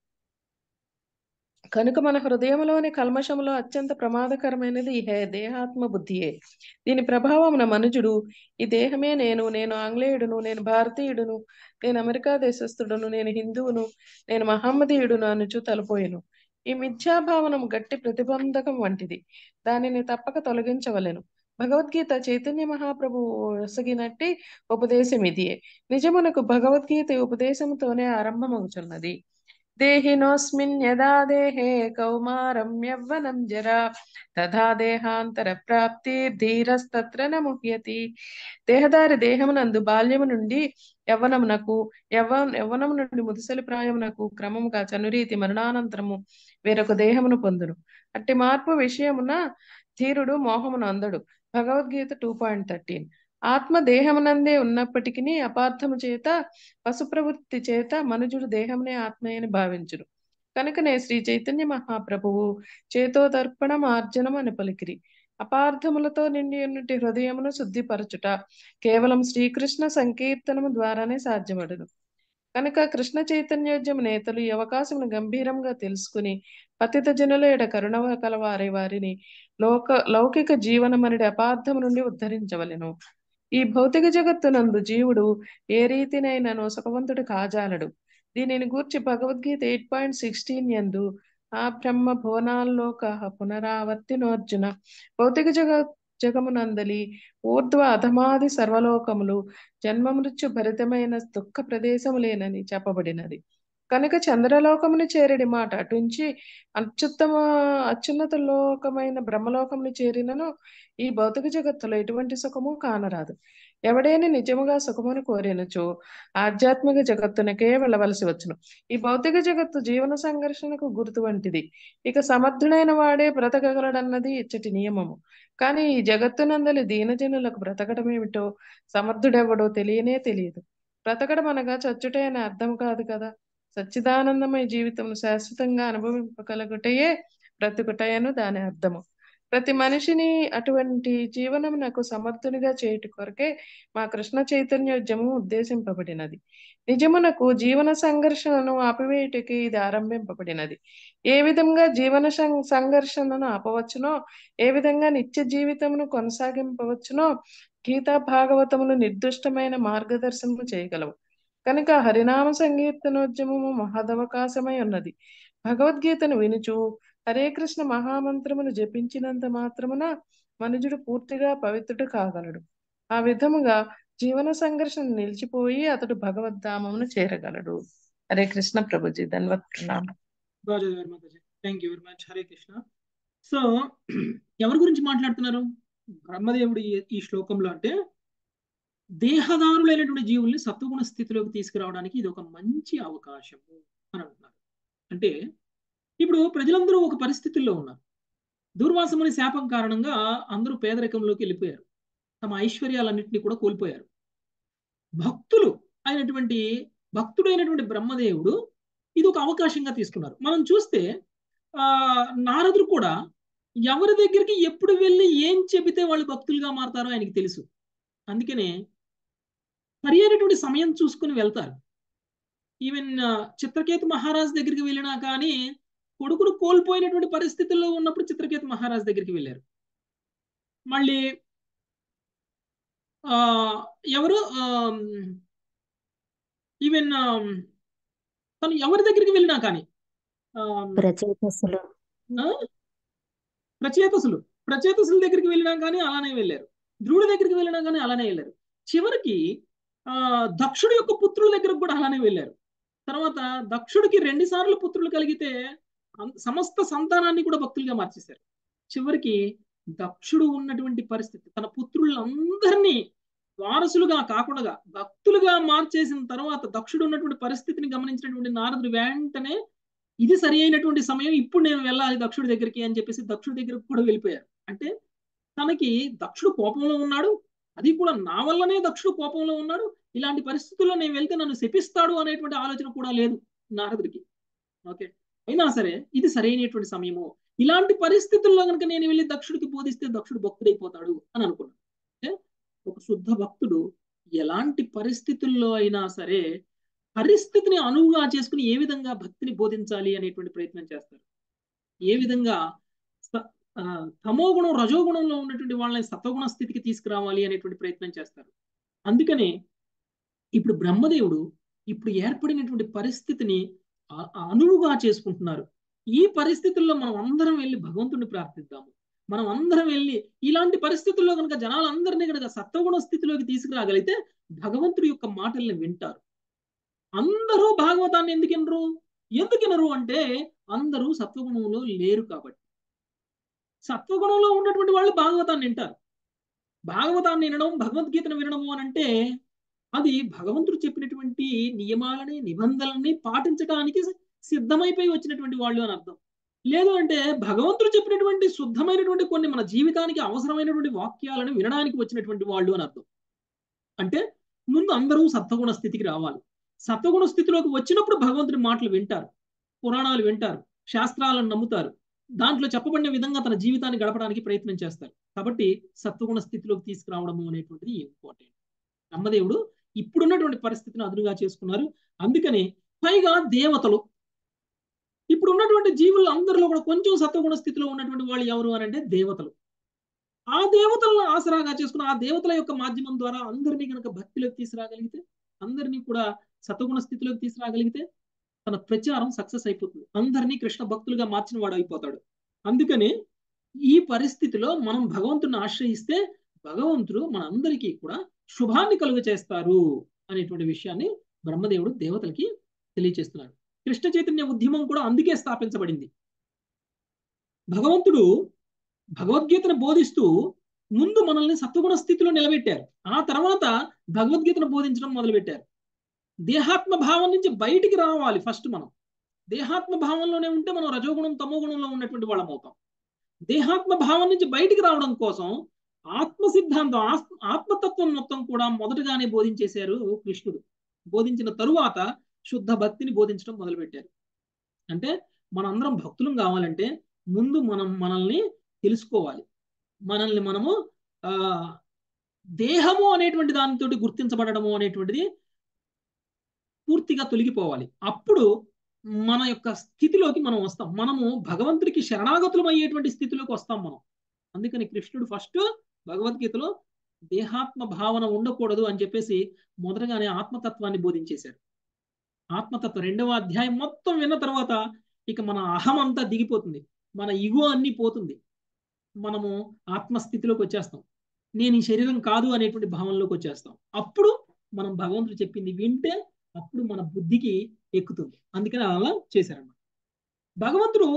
కనుక మన హృదయంలోని కల్మషంలో అత్యంత ప్రమాదకరమైనది ఈ హే దేహాత్మ బుద్ధియే దీని ప్రభావమున మనుజుడు ఈ దేహమే నేను నేను ఆంగ్లేయుడును నేను భారతీయుడును నేను అమెరికా దేశస్థుడును నేను హిందువును నేను మహమ్మదీయుడును అనుచు తలపోయెను ఈ మిథ్యాభావనం గట్టి ప్రతిబంధకం వంటిది దానిని తప్పక తొలగించవలెను భగవద్గీత చైతన్య మహాప్రభు ఒసగినట్టి ఉపదేశం ఇదియే నిజమునకు భగవద్గీత ఉపదేశంతోనే ఆరంభమవుతున్నది దేహినోస్మిన్ యదా దేహే కౌమారం యవ్వనం జరా తథా దేహాంతర ప్రాప్తి ధీరస్తత్ర న ముహ్యతి దేహదారి దేహమునందు బాల్యము నుండి యవ్వనమునకు యవ్వ యవ్వనము నుండి ముదుసలి ప్రాయమునకు క్రమముగా చనురీతి మరణానంతరము వేరొక దేహమును పొందును అట్టి మార్పు విషయమున ధీరుడు మోహమును అందడు భగవద్గీత టూ పాయింట్ థర్టీన్ ఆత్మ దేహమునందే ఉన్నప్పటికీ అపార్థము చేత పశు ప్రవృత్తి చేత మనుజుడు దేహమునే ఆత్మయని భావించును కనుకనే శ్రీ చైతన్య మహాప్రభువు చేతో తర్పణం ఆర్జనం అని పలికిరి అపార్థములతో నిండి ఉన్నటి హృదయమును శుద్ధిపరచుట కేవలం శ్రీకృష్ణ సంకీర్తనము ద్వారానే సాధ్యపడును కనుక కృష్ణ చైతన్యోద్యమ నేతలు ఈ అవకాశమును గంభీరంగా తెలుసుకుని పతిత జనుల ఎడ కరుణ కలవారి వారిని లోక లౌకిక జీవనమనడి అపార్థము నుండి ఉద్ధరించవలెను ఈ భౌతిక జగత్తునందు జీవుడు ఏ రీతినైనను సుఖవంతుడు కాజాలడు దీనిని గూర్చి భగవద్గీత ఎయిట్ పాయింట్ సిక్స్టీన్ ఎందు ఆ బ్రహ్మ భువనాల్లోక పునరావర్తినోర్జున భౌతిక జగ జగమునందలి ఊర్ధ్వ అధమాది సర్వలోకములు జన్మ మృత్యు భరితమైన దుఃఖ ప్రదేశములేనని చెప్పబడినది కనుక చంద్రలోకముని చేరడి మాట అటుంచి అత్యుత్తమ అత్యున్నత లోకమైన బ్రహ్మలోకముని చేరినను ఈ భౌతిక జగత్తులో ఎటువంటి సుఖము కానరాదు ఎవడేని నిజముగా సుఖమును కోరినచో ఆధ్యాత్మిక జగత్తునకే వెళ్ళవలసి వచ్చును ఈ భౌతిక జగత్తు జీవన సంఘర్షణకు గుర్తు వంటిది ఇక సమర్థుడైన వాడే బ్రతకగలడన్నది ఇచ్చటి నియమము కానీ ఈ జగత్తునందలి దీనజనులకు బ్రతకడమేమిటో సమర్థుడెవడో తెలియనే తెలియదు బ్రతకడం అనగా చచ్చుటే అని అర్థం కాదు కదా సచ్చిదానందమయ జీవితం శాశ్వతంగా అనుభవింపగలుగుటయే బ్రతుకుటయను దాని అర్థము ప్రతి మనిషిని అటువంటి జీవనమునకు సమర్థునిగా చేయుట కొరకే మా కృష్ణ చైతన్యోద్యమం ఉద్దేశింపబడినది నిజమునకు జీవన సంఘర్షణను ఆపివేయుటకి ఇది ఆరంభింపబడినది ఏ విధంగా జీవన సంఘర్షణను ఆపవచ్చునో ఏ విధంగా నిత్య జీవితమును కొనసాగింపవచ్చునో గీతా భాగవతములు నిర్దిష్టమైన మార్గదర్శనము చేయగలవు కనుక హరినామ సంకీర్తనోద్యమము మహదవకాశమై ఉన్నది భగవద్గీతను వినుచు హరే కృష్ణ మహామంత్రమును జపించినంత మాత్రమున మనుజుడు పూర్తిగా పవిత్రుడు కాగలడు ఆ విధముగా జీవన సంఘర్షణ నిలిచిపోయి అతడు భగవద్ధామమును చేరగలడు హరే కృష్ణ ప్రభుజీ ధన్వత్ ప్రణామం బాగా చదివారు Mataji thank you very much Hare Krishna so ఎవరి గురించి మాట్లాడుతున్నారు బ్రహ్మదేవుడు ఈ- ఈ శ్లోకంలో అంటే దేహదారులైనటువంటి జీవుల్ని సత్వగుణ స్థితిలోకి తీసుకురావడానికి ఇది ఒక మంచి అవకాశము అని అంటున్నారు అంటే ఇప్పుడు ప్రజలందరూ ఒక పరిస్థితుల్లో ఉన్నారు దుర్వాసముని శాపం కారణంగా అందరూ పేదరికంలోకి వెళ్ళిపోయారు తమ ఐశ్వర్యాలన్నింటినీ కూడా కోల్పోయారు భక్తులు అయినటువంటి భక్తుడైనటువంటి బ్రహ్మదేవుడు ఇది ఒక అవకాశంగా తీసుకున్నారు మనం చూస్తే ఆ నారదుడు కూడా ఎవరి దగ్గరికి ఎప్పుడు వెళ్ళి ఏం చెబితే వాళ్ళు భక్తులుగా మారతారో ఆయనకి తెలుసు అందుకనే సరి అయినటువంటి సమయం చూసుకుని వెళ్తారు ఈవెన్ చిత్రకేతు మహారాజ్ దగ్గరికి వెళ్ళినా కానీ కొడుకును కోల్పోయినటువంటి పరిస్థితుల్లో ఉన్నప్పుడు చిత్రకేతు మహారాజ్ దగ్గరికి వెళ్ళారు మళ్ళీ ఆ ఎవరు ఈవెన్ తను ఎవరి దగ్గరికి వెళ్ళినా కానీ ఆమ్, ప్రచేతసులు ఆ? ప్రచేతసులు ప్రచేతసుల దగ్గరికి వెళ్ళినా కానీ అలానే వెళ్ళారు ధ్రువుడి దగ్గరికి వెళ్ళినా కానీ అలానే వెళ్ళారు చివరికి ఆ దక్షుడి యొక్క పుత్రుల దగ్గరకు కూడా అలానే వెళ్ళారు తర్వాత దక్షుడికి రెండు సార్లు పుత్రులు కలిగితే అం- సమస్త సంతానాన్ని కూడా భక్తులుగా మార్చేశారు చివరికి దక్షుడు ఉన్నటువంటి పరిస్థితి తన పుత్రులందరినీ వారసులుగా కాకుండా భక్తులుగా మార్చేసిన తర్వాత దక్షుడు ఉన్నటువంటి పరిస్థితిని గమనించినటువంటి నారదుడు వెంటనే ఇది సరి అయినటువంటి సమయం ఇప్పుడు నేను వెళ్ళాలి దక్షుడి దగ్గరికి అని చెప్పేసి దక్షుడి దగ్గరికి కూడా వెళ్ళిపోయారు అంటే తనకి దక్షుడు కోపంలో ఉన్నాడు అది కూడా నా వల్లనే దక్షుడు కోపంలో ఉన్నాడు ఇలాంటి పరిస్థితుల్లో నేను వెళ్తే నన్ను శపిస్తాడు అనేటువంటి ఆలోచన కూడా లేదు నారదుడికి ఓకే అయినా సరే ఇది సరైనటువంటి సమయము ఇలాంటి పరిస్థితుల్లో కనుక నేను వెళ్ళి దక్షుడికి బోధిస్తే దక్షుడు భక్తుడైపోతాడు అని అనుకున్నాను అంటే ఒక శుద్ధ భక్తుడు ఎలాంటి పరిస్థితుల్లో అయినా సరే పరిస్థితిని అనువుగా చేసుకుని ఏ విధంగా భక్తిని బోధించాలి అనేటువంటి ప్రయత్నం చేస్తారు ఏ విధంగా స- ఆ, తమోగుణం రజోగుణంలో ఉన్నటువంటి వాళ్ళని సత్వగుణ స్థితికి తీసుకురావాలి అనేటువంటి ప్రయత్నం చేస్తారు అందుకనే ఇప్పుడు బ్రహ్మదేవుడు ఇప్పుడు ఏర్పడినటువంటి పరిస్థితిని ఆ- ఆ అనువుగా చేసుకుంటున్నారు ఈ పరిస్థితుల్లో మనం అందరం వెళ్ళి భగవంతుడిని ప్రార్థిద్దాము మనం అందరం వెళ్ళి ఇలాంటి పరిస్థితుల్లో కనుక జనాలందరినీ కనుక సత్వగుణ స్థితిలోకి తీసుకురాగలిగితే భగవంతుడి యొక్క మాటల్ని వింటారు అందరూ భాగవతాన్ని ఎందుకు వినరు ఎందుకు వినరు అంటే అందరూ సత్వగుణంలో లేరు కాబట్టి సత్వగుణంలో ఉన్నటువంటి వాళ్ళు భాగవతాన్ని వింటారు భాగవతాన్ని వినడం భగవద్గీతను వినడము అని అంటే అది భగవంతుడు చెప్పినటువంటి నియమాలని నిబంధనలని పాటించడానికి సిద్ధమైపోయి వచ్చినటువంటి వాళ్ళు అని అర్థం లేదు అంటే భగవంతుడు చెప్పినటువంటి శుద్ధమైనటువంటి కొన్ని మన జీవితానికి అవసరమైనటువంటి వాక్యాలను వినడానికి వచ్చినటువంటి వాళ్ళు అని అర్థం అంటే ముందు అందరూ సత్వగుణ స్థితికి రావాలి సత్వగుణ స్థితిలోకి వచ్చినప్పుడు భగవంతుడి మాటలు వింటారు పురాణాలు వింటారు శాస్త్రాలను నమ్ముతారు దాంట్లో చెప్పబడిన విధంగా తన జీవితాన్ని గడపడానికి ప్రయత్నం చేస్తారు కాబట్టి సత్వగుణ స్థితిలోకి తీసుకురావడము అనేటువంటిది ఇంపార్టెంట్ బ్రహ్మదేవుడు ఇప్పుడున్నటువంటి పరిస్థితిని అదునుగా చేసుకున్నారు అందుకని పైగా దేవతలు ఇప్పుడు ఉన్నటువంటి జీవులు అందరిలో కూడా కొంచెం సత్వగుణ స్థితిలో ఉన్నటువంటి వాళ్ళు ఎవరు అని అంటే దేవతలు ఆ దేవతలను ఆసరాగా చేసుకుని ఆ దేవతల యొక్క మాధ్యమం ద్వారా అందరినీ కనుక భక్తిలోకి తీసుకురాగలిగితే అందరినీ కూడా సత్వగుణ స్థితిలోకి తీసుకురాగలిగితే తన ప్రచారం సక్సెస్ అయిపోతుంది అందరినీ కృష్ణ భక్తులుగా మార్చిన వాడు అయిపోతాడు అందుకని ఈ పరిస్థితిలో మనం భగవంతుని ఆశ్రయిస్తే భగవంతుడు మనందరికీ కూడా శుభాన్ని కలుగ చేస్తారు అనేటువంటి విషయాన్ని బ్రహ్మదేవుడు దేవతలకి తెలియచేస్తున్నాడు కృష్ణ చైతన్య ఉద్యమం కూడా అందుకే స్థాపించబడింది భగవంతుడు భగవద్గీతను బోధిస్తూ ముందు మనల్ని సత్వగుణ స్థితిలో నిలబెట్టారు ఆ తర్వాత భగవద్గీతను బోధించడం మొదలుపెట్టారు దేహాత్మ భావం నుంచి బయటికి రావాలి ఫస్ట్ మనం దేహాత్మ భావంలోనే ఉంటే మనం రజోగుణం తమోగుణంలో ఉన్నటువంటి వాళ్ళం అవుతాం దేహాత్మ భావం నుంచి బయటికి రావడం కోసం ఆత్మ సిద్ధాంతం ఆత్మ- ఆత్మతత్వం మొత్తం కూడా మొదటగానే బోధించేశారు కృష్ణుడు బోధించిన తరువాత శుద్ధ భక్తిని బోధించడం మొదలుపెట్టారు అంటే మనందరం భక్తులం కావాలంటే ముందు మనం మనల్ని తెలుసుకోవాలి మనల్ని మనము ఆ దేహము అనేటువంటి దానితోటి గుర్తించబడము అనేటువంటిది పూర్తిగా తొలగిపోవాలి అప్పుడు మన యొక్క స్థితిలోకి మనం వస్తాం మనము భగవంతుడికి శరణాగతులం అయ్యేటువంటి స్థితిలోకి వస్తాం మనం అందుకని కృష్ణుడు ఫస్ట్ భగవద్గీతలో దేహాత్మ భావన ఉండకూడదు అని చెప్పేసి మొదటగానే ఆత్మతత్వాన్ని బోధించేశారు ఆత్మతత్వం రెండవ అధ్యాయం మొత్తం విన్న తర్వాత ఇక మన అహం అంతా దిగిపోతుంది మన ఇగో అన్ని పోతుంది మనము ఆత్మస్థితిలోకి వచ్చేస్తాం నేను ఈ శరీరం కాదు అనేటువంటి భావనలోకి వచ్చేస్తాం అప్పుడు మనం భగవంతుడు చెప్పింది వింటే అప్పుడు మన బుద్ధికి ఎక్కుతుంది అందుకని అలా చేశారన్నమాట భగవంతుడు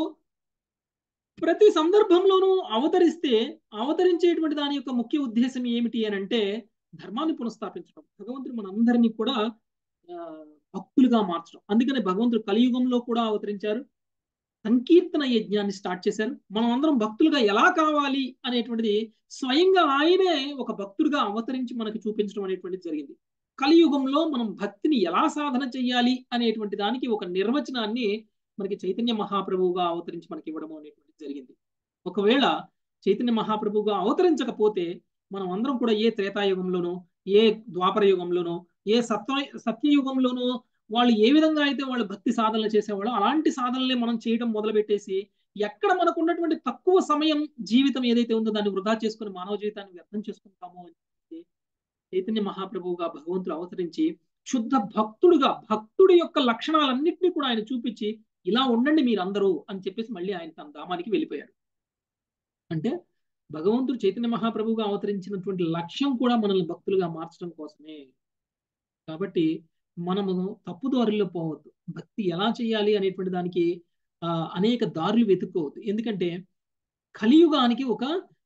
ప్రతి సందర్భంలోనూ అవతరిస్తే అవతరించేటువంటి దాని యొక్క ముఖ్య ఉద్దేశం ఏమిటి అని అంటే ధర్మాన్ని పునఃస్థాపించడం భగవంతుడు మనందరినీ కూడా భక్తులుగా మార్చడం అందుకని భగవంతుడు కలియుగంలో కూడా అవతరించారు సంకీర్తన యజ్ఞాన్ని స్టార్ట్ చేశారు మనం అందరం భక్తులుగా ఎలా కావాలి అనేటువంటిది స్వయంగా ఆయనే ఒక భక్తుడిగా అవతరించి మనకి చూపించడం అనేటువంటిది జరిగింది కలియుగంలో మనం భక్తిని ఎలా సాధన చేయాలి అనేటువంటి దానికి ఒక నిర్వచనాన్ని మనకి చైతన్య మహాప్రభువుగా అవతరించి మనకి ఇవ్వడం అనేటువంటిది జరిగింది ఒకవేళ చైతన్య మహాప్రభువుగా అవతరించకపోతే మనం అందరం కూడా ఏ త్రేతాయుగంలోనో ఏ ద్వాపర యుగంలోనో ఏ సత్వ సత్యయుగంలోనో వాళ్ళు ఏ విధంగా అయితే వాళ్ళు భక్తి సాధనలు చేసేవాళ్ళో అలాంటి సాధనలే మనం చేయడం మొదలు పెట్టేసి ఎక్కడ మనకు ఉన్నటువంటి తక్కువ సమయం జీవితం ఏదైతే ఉందో దాన్ని వృధా చేసుకుని మానవ జీవితాన్ని వ్యర్థం చేసుకుంటామో అని చైతన్య మహాప్రభువుగా భగవంతుడు అవతరించి శుద్ధ భక్తుడుగా భక్తుడి యొక్క లక్షణాలన్నింటినీ కూడా ఆయన చూపించి ఇలా ఉండండి మీరందరూ అని చెప్పేసి మళ్ళీ ఆయన తన ధామానికి వెళ్ళిపోయాడు అంటే భగవంతుడు చైతన్య మహాప్రభువుగా అవతరించినటువంటి లక్ష్యం కూడా మనల్ని భక్తులుగా మార్చడం కోసమే కాబట్టి మనము తప్పు దారుల్లో పోవద్దు భక్తి ఎలా చేయాలి అనేటువంటి దానికి ఆ అనేక దారులు వెతుక్కోవద్దు ఎందుకంటే కలియుగానికి ఒక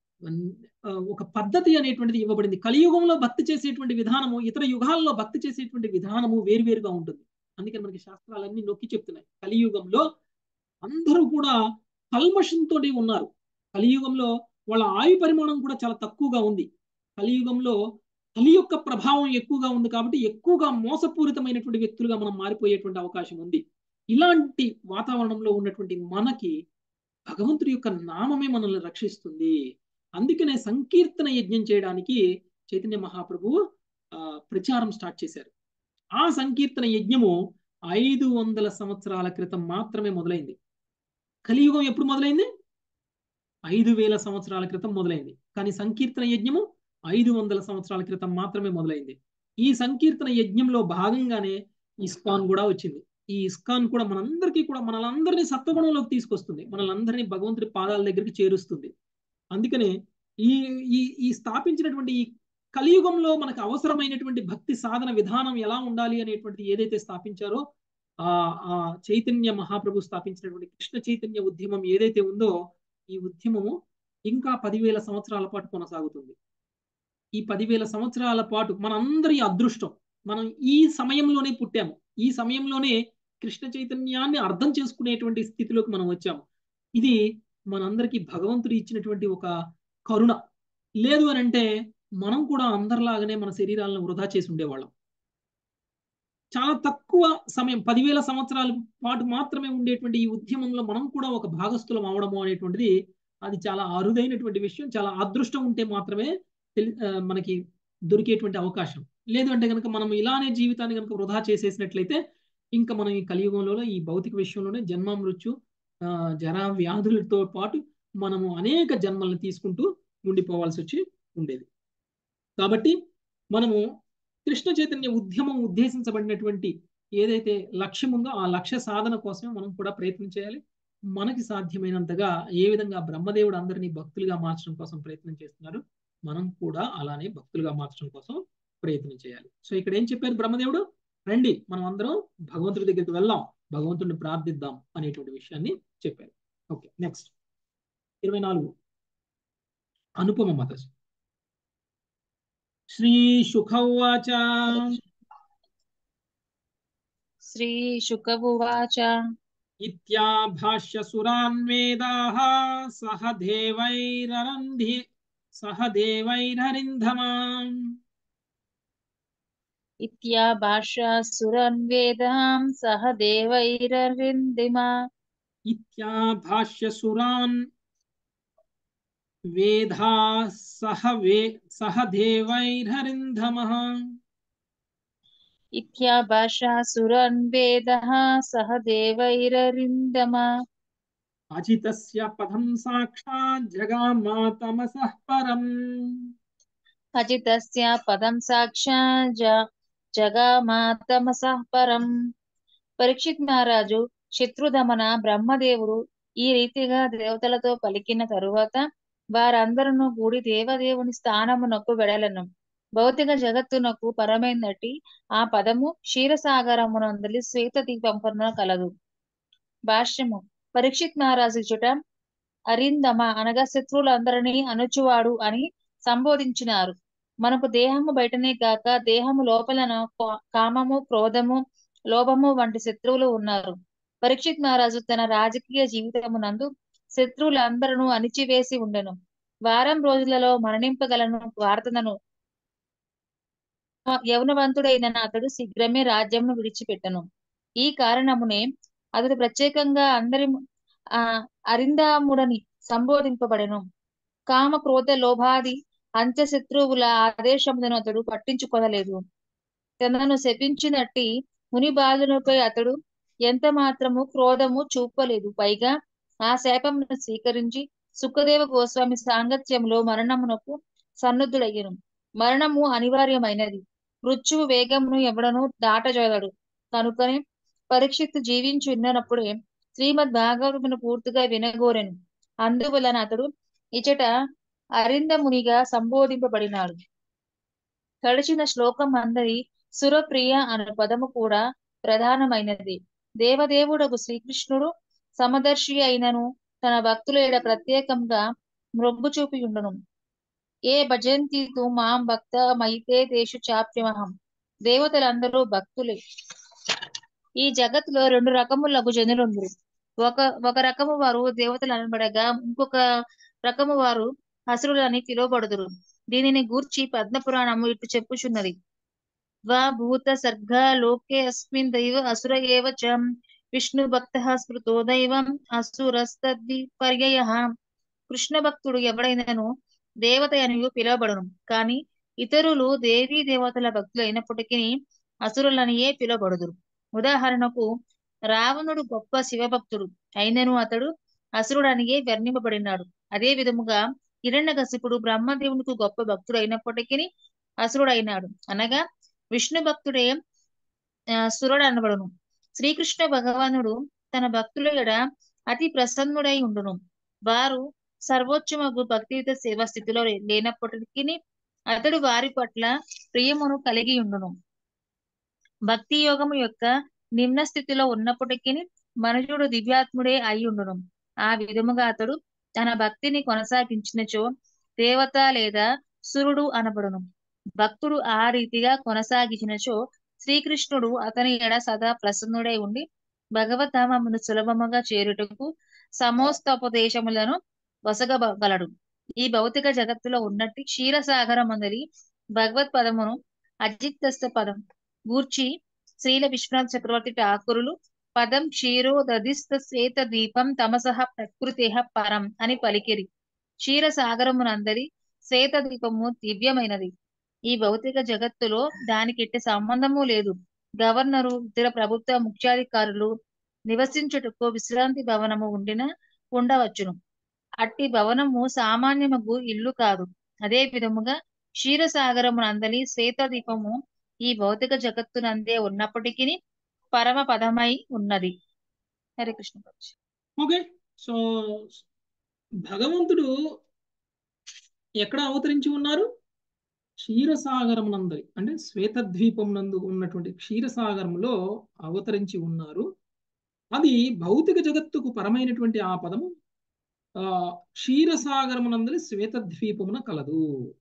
ఒక పద్ధతి అనేటువంటిది ఇవ్వబడింది కలియుగంలో భక్తి చేసేటువంటి విధానము ఇతర యుగాల్లో భక్తి చేసేటువంటి విధానము వేరువేరుగా ఉంటుంది అందుకని మనకి శాస్త్రాలన్నీ నొక్కి చెప్తున్నాయి కలియుగంలో అందరూ కూడా కల్మషంతో ఉన్నారు కలియుగంలో వాళ్ళ ఆయు పరిమాణం కూడా చాలా తక్కువగా ఉంది కలియుగంలో కలి యొక్క ప్రభావం ఎక్కువగా ఉంది కాబట్టి ఎక్కువగా మోసపూరితమైనటువంటి వ్యక్తులుగా మనం మారిపోయేటువంటి అవకాశం ఉంది ఇలాంటి వాతావరణంలో ఉన్నటువంటి మనకి భగవంతుడి యొక్క నామమే మనల్ని రక్షిస్తుంది అందుకనే సంకీర్తన యజ్ఞం చేయడానికి చైతన్య మహాప్రభువు ప్రచారం స్టార్ట్ చేశారు ఆ సంకీర్తన యజ్ఞము ఐదు వందల సంవత్సరాల క్రితం మాత్రమే మొదలైంది కలియుగం ఎప్పుడు మొదలైంది ఐదు వేల సంవత్సరాల క్రితం మొదలైంది కానీ సంకీర్తన యజ్ఞము ఐదు వందల సంవత్సరాల క్రితం మాత్రమే మొదలైంది ఈ సంకీర్తన యజ్ఞంలో భాగంగానే ఇస్కాన్ కూడా వచ్చింది ఈ ఇస్కాన్ కూడా మనందరికీ కూడా మనలందరినీ సత్వగుణంలోకి తీసుకొస్తుంది మనలందరినీ భగవంతుడి పాదాల దగ్గరికి చేరుస్తుంది అందుకనే ఈ ఈ ఈ స్థాపించినటువంటి ఈ కలియుగంలో మనకు అవసరమైనటువంటి భక్తి సాధన విధానం ఎలా ఉండాలి అనేటువంటిది ఏదైతే స్థాపించారో ఆ ఆ చైతన్య మహాప్రభు స్థాపించినటువంటి కృష్ణ చైతన్య ఉద్యమం ఏదైతే ఉందో ఈ ఉద్యమము ఇంకా పదివేల సంవత్సరాల పాటు కొనసాగుతుంది ఈ పదివేల సంవత్సరాల పాటు మనందరి అదృష్టం మనం ఈ సమయంలోనే పుట్టాము ఈ సమయంలోనే కృష్ణ చైతన్యాన్ని అర్థం చేసుకునేటువంటి స్థితిలోకి మనం వచ్చాము ఇది మనందరికీ భగవంతుడు ఇచ్చినటువంటి ఒక కరుణ లేదు అని అంటే మనం కూడా అందరిలాగానే మన శరీరాలను వృధా చేసి ఉండేవాళ్ళం చాలా తక్కువ సమయం పదివేల సంవత్సరాల పాటు మాత్రమే ఉండేటువంటి ఈ ఉద్యమంలో మనం కూడా ఒక భాగస్థులం అవడము అనేటువంటిది అది చాలా అరుదైనటువంటి విషయం చాలా అదృష్టం ఉంటే మాత్రమే మనకి దొరికేటువంటి అవకాశం లేదు అంటే కనుక మనం ఇలానే జీవితాన్ని కనుక వృధా చేసేసినట్లయితే ఇంకా మనం ఈ కలియుగంలో ఈ భౌతిక విషయంలోనే జన్మ మృత్యు జరా వ్యాధులతో పాటు మనము అనేక జన్మలను తీసుకుంటూ ఉండిపోవాల్సి వచ్చి ఉండేది కాబట్టి మనము కృష్ణ చైతన్య ఉద్యమం ఉద్దేశించబడినటువంటి ఏదైతే లక్ష్యం ఉందో ఆ లక్ష్య సాధన కోసమే మనం కూడా ప్రయత్నం చేయాలి మనకి సాధ్యమైనంతగా ఏ విధంగా బ్రహ్మదేవుడు అందరినీ భక్తులుగా మార్చడం కోసం ప్రయత్నం చేస్తున్నారు మనం కూడా అలానే భక్తులుగా మార్చడం కోసం ప్రయత్నం చేయాలి సో ఇక్కడ ఏం చెప్పారు బ్రహ్మదేవుడు రండి మనం అందరం భగవంతుడి దగ్గరికి వెళ్దాం భగవంతుడిని ప్రార్థిద్దాం అనేటువంటి విషయాన్ని చెప్పారు ఓకే నెక్స్ట్ ఇరవై నాలుగు అనుపమ మత శ్రీ సుఖవాచ శ్రీ శుకవువాచ ఇత్యాభాష్య సురాన్ వేదాః సహ దేవైరరంధి సహ దేవైరరింధమాం ఇత్యాభాష్యాసురన్వేదాం సహ దేవైరరిందిమా ఇత్యాభాష్య సురాన్ వేదా సహ వే సహ దేవైరరింధమః ఇత్యాభాష్యాసురన్వేదः సహ దేవైరరిందమా అజితస్య పదం సాక్షాత్ జగామా తమసః పరం అజితస్య పదం సాక్షా జ జగామాతమసః పరం పరీక్షిత్ మహారాజు శత్రుదమన బ్రహ్మదేవుడు ఈ రీతిగా దేవతలతో పలికిన తరువాత వారందరూ కూడి దేవదేవుని స్థానమునకు వెడలను భౌతిక జగత్తునకు పరమైనట్టి ఆ పదము క్షీరసాగరమునందలి శ్వేత దీపంపన కలదు భాష్యము పరీక్షిత్ మహారాజు చుట అరిందమ అనగా శత్రువులందరినీ అనుచువాడు అని సంబోధించినారు మనకు దేహము బయటనే కాక దేహము లోపలన కా- కామము క్రోధము లోభము వంటి శత్రువులు ఉన్నారు పరీక్షిత్ మహారాజు తన రాజకీయ జీవితమునందు శత్రువులందరూ అణిచివేసి ఉండెను వారం రోజులలో మరణింపగలను వార్తనను యవనవంతుడైన అతడు శీఘ్రమే రాజ్యంను విడిచిపెట్టను ఈ కారణమునే అతడు ప్రత్యేకంగా అందరి ము- ఆ అరిందాముడని సంబోధింపబడెను కామ క్రోధ లోభాది అంత్యశత్రువుల ఆదేశములను అతడు పట్టించుకొనలేదు తనను శపించినట్టి ముని బాలునిపై అతడు ఎంత మాత్రము క్రోధము చూపలేదు పైగా ఆ శాపమును స్వీకరించి సుఖదేవ గోస్వామి సాంగత్యంలో మరణమునకు సన్నద్ధుడయ్యను మరణము అనివార్యమైనది మృత్యువు వేగమును ఎవడను దాటజోలడు కనుకనే పరీక్షిత్తు జీవించి ఉన్నప్పుడే శ్రీమద్ భాగవతమును పూర్తిగా వినగోరెను అందువలన అతడు ఇచట అరిందమునిగా సంబోధింపబడినాడు గడిచిన శ్లోకం అందరి సురప్రియ అను పదము కూడా ప్రధానమైనది దేవదేవుడకు శ్రీకృష్ణుడు సమదర్శి అయినను తన భక్తుల ఎడ ప్రత్యేకంగా మొగ్గు చూపి ఉండును ఏ భజంతి తు మాం భక్త మైతే దేశు చాప్యమహం దేవతలందరూ భక్తులే ఈ జగత్తులో రెండు రకములకు జనులుందరు ఒక ఒక రకము వారు దేవతలు అనబడగా ఇంకొక రకము వారు అసురులని పిలువబడుదురు దీనిని గూర్చి పద్మపురాణము ఇటు చెప్పుచున్నది వా భూత సర్గ లోకే అస్మిన్ దైవ అసుర ఏవ చ విష్ణు భక్త స్మృతో దైవం అసురస్తద్వి పర్యయ కృష్ణ భక్తుడు ఎవడైనను దేవత అనియు పిలువబడును కాని ఇతరులు దేవీ దేవతల భక్తులు అయినప్పటికీ అసురులనియే పిలువబడుదురు ఉదాహరణకు రావణుడు గొప్ప శివభక్తుడు అయినను అతడు అసురుడనియే వర్ణింపబడినాడు అదే విధముగా హిరణ్యకశిపుడు బ్రహ్మదేవునికి గొప్ప భక్తుడు అయినప్పటికీ అసురుడైనాడు అనగా విష్ణు భక్తుడే ఆ, సురుడు అనబడును శ్రీకృష్ణ భగవానుడు తన భక్తుల ఎడ అతి ప్రసన్నుడై ఉండును వారు సర్వోచ్చమగు భక్తియుత సేవా స్థితిలో లే- లేనప్పటికీ అతడు వారి పట్ల ప్రియమును కలిగి ఉండును భక్తి యోగము యొక్క నిమ్న స్థితిలో ఉన్నప్పటికీ మనుషుడు దివ్యాత్ముడే అయి ఉండును ఆ విధముగా అతడు తన భక్తిని కొనసాగించినచో దేవత లేదా సురుడు అనబడును భక్తుడు ఆ రీతిగా కొనసాగించినచో శ్రీకృష్ణుడు అతని ఎడ సదా ప్రసన్నుడై ఉండి భగవద్ధామమును సులభముగా చేరుటకు సమోస్తోపదేశములను వసగగలడు ఈ భౌతిక జగత్తులో ఉన్నట్టి క్షీరసాగరమందలి భగవత్ పదమును అజిత్తస్థ పదం గూర్చి శ్రీల విశ్వనాథ చక్రవర్తి ఠాకూరులు పదం క్షీరో దధిస్థ శ్వేత దీపం తమసః ప్రకృతేహ పరం అని పలికిరి క్షీర సాగరమునందరి శ్వేత దీపము దివ్యమైనది ఈ భౌతిక జగత్తులో దానికి ఎట్టి సంబంధము లేదు గవర్నరు ఇతర ప్రభుత్వ ముఖ్యాధికారులు నివసించుటకు విశ్రాంతి భవనము ఉండిన ఉండవచ్చును అట్టి భవనము సామాన్యమగు ఇల్లు కాదు అదే విధముగా క్షీరసాగరమునందలి శ్వేత దీపము ఈ భౌతిక జగత్తునందే ఉన్నప్పటికీ పరమ పదమై ఉన్నది హరే కృష్ణ ప్రభు. ఓకే సో భగవంతుడు ఎక్కడ అవతరించి ఉన్నారు క్షీరసాగరం నందరి అంటే శ్వేతద్వీపం నందు ఉన్నటువంటి క్షీరసాగరంలో అవతరించి ఉన్నారు అది భౌతిక జగత్తుకు పరమైనటువంటి ఆ పదము ఆ క్షీరసాగరమునందలి శ్వేతద్వీపమున కలదు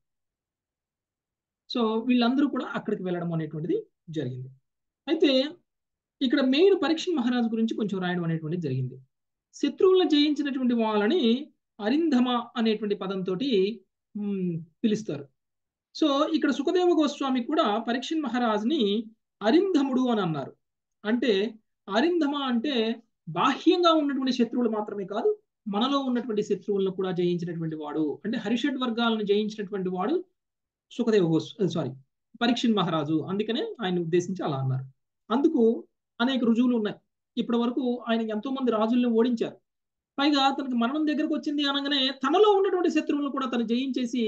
సో వీళ్ళందరూ కూడా అక్కడికి వెళ్ళడం అనేటువంటిది జరిగింది అయితే ఇక్కడ మెయిన్ పరీక్ష మహారాజు గురించి కొంచెం రాయడం అనేటువంటిది జరిగింది శత్రువులను జయించినటువంటి వాళ్ళని అరింధమ అనేటువంటి పదంతో పిలుస్తారు సో ఇక్కడ సుఖదేవ గోస్వామి కూడా పరీక్షణ్ మహారాజ్ని అరింధముడు అని అన్నారు అంటే అరింధమ అంటే బాహ్యంగా ఉన్నటువంటి శత్రువులు మాత్రమే కాదు మనలో ఉన్నటువంటి శత్రువులను కూడా జయించినటువంటి వాడు అంటే హరిషడ్ వర్గాలను జయించినటువంటి వాడు సుఖదేవ గోస్ సారీ పరీక్షణ్ మహారాజు అందుకనే ఆయన ఉద్దేశించి అలా అన్నారు అందుకు అనేక రుజువులు ఉన్నాయి ఇప్పటి వరకు ఆయన ఎంతో మంది రాజుల్ని ఓడించారు పైగా తనకి మరణం దగ్గరకు వచ్చింది అనగానే తనలో ఉన్నటువంటి శత్రువులను కూడా తను జయించేసి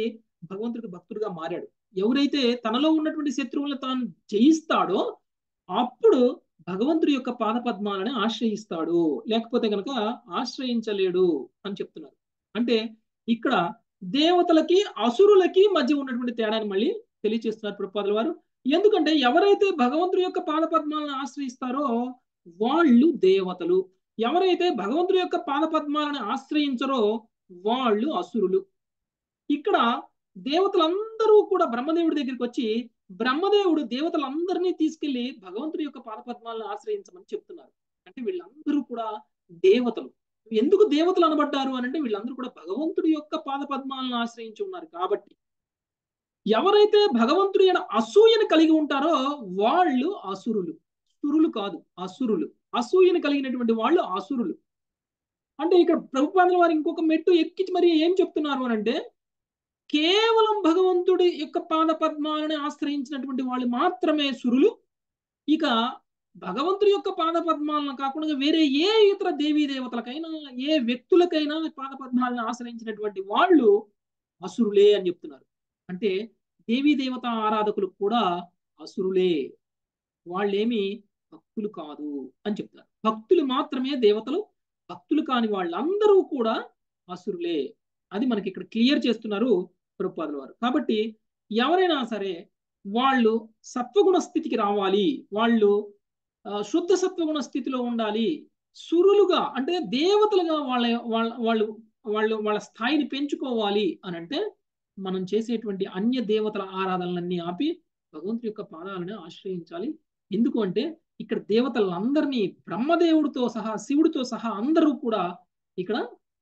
భగవంతుడికి భక్తుడిగా మారాడు ఎవరైతే తనలో ఉన్నటువంటి శత్రువులను తాను జయిస్తాడో అప్పుడు భగవంతుడి యొక్క పాదపద్మాలని ఆశ్రయిస్తాడు లేకపోతే కనుక ఆశ్రయించలేడు అని చెప్తున్నారు అంటే ఇక్కడ దేవతలకి అసురులకి మధ్య ఉన్నటువంటి తేడాని మళ్ళీ తెలియచేస్తున్నారు ప్రభుపాదుల వారు ఎందుకంటే ఎవరైతే భగవంతుడి యొక్క పాదపద్మాలను ఆశ్రయిస్తారో వాళ్ళు దేవతలు ఎవరైతే భగవంతుడి యొక్క పాదపద్మాలను ఆశ్రయించరో వాళ్ళు అసురులు ఇక్కడ దేవతలందరూ కూడా బ్రహ్మదేవుడి దగ్గరికి వచ్చి బ్రహ్మదేవుడు దేవతలందరినీ తీసుకెళ్లి భగవంతుడి యొక్క పాదపద్మాలను ఆశ్రయించమని చెప్తున్నారు అంటే వీళ్ళందరూ కూడా దేవతలు ఎందుకు దేవతలు అనబడ్డారు అని అంటే వీళ్ళందరూ కూడా భగవంతుడి యొక్క పాదపద్మాలను ఆశ్రయించి ఉన్నారు కాబట్టి ఎవరైతే భగవంతుడి అయిన అసూయను కలిగి ఉంటారో వాళ్ళు అసురులు సురులు కాదు అసురులు అసూయను కలిగినటువంటి వాళ్ళు అసురులు అంటే ఇక్కడ ప్రభుపాదుల వారు ఇంకొక మెట్టు ఎక్కి మరి ఏం చెప్తున్నారు అని అంటే కేవలం భగవంతుడి యొక్క పాద పద్మాలను ఆశ్రయించినటువంటి వాళ్ళు మాత్రమే సురులు ఇక భగవంతుడి యొక్క పాద పద్మాలను కాకుండా వేరే ఏ ఇతర దేవీ దేవతలకైనా ఏ వ్యక్తులకైనా పాద పద్మాలను ఆశ్రయించినటువంటి వాళ్ళు అసురులే అని చెప్తున్నారు అంటే దేవీ దేవత ఆరాధకులు కూడా అసురులే వాళ్ళేమి భక్తులు కాదు అని చెప్తారు భక్తులు మాత్రమే దేవతలు భక్తులు కాని వాళ్ళందరూ కూడా అసురులే అది మనకి ఇక్కడ క్లియర్ చేస్తున్నారు ప్రభుపాదుల వారు కాబట్టి ఎవరైనా సరే వాళ్ళు సత్వగుణ స్థితికి రావాలి వాళ్ళు శుద్ధ సత్వగుణ స్థితిలో ఉండాలి సురులుగా అంటే దేవతలుగా వాళ్ళ వాళ్ళ వాళ్ళు వాళ్ళు వాళ్ళ స్థాయిని పెంచుకోవాలి అని అంటే మనం చేసేటువంటి అన్య దేవతల ఆరాధనలన్నీ ఆపి భగవంతుడి యొక్క పాదాలను ఆశ్రయించాలి ఎందుకు అంటే ఇక్కడ దేవతలందరినీ బ్రహ్మదేవుడితో సహా శివుడితో సహా అందరూ కూడా ఇక్కడ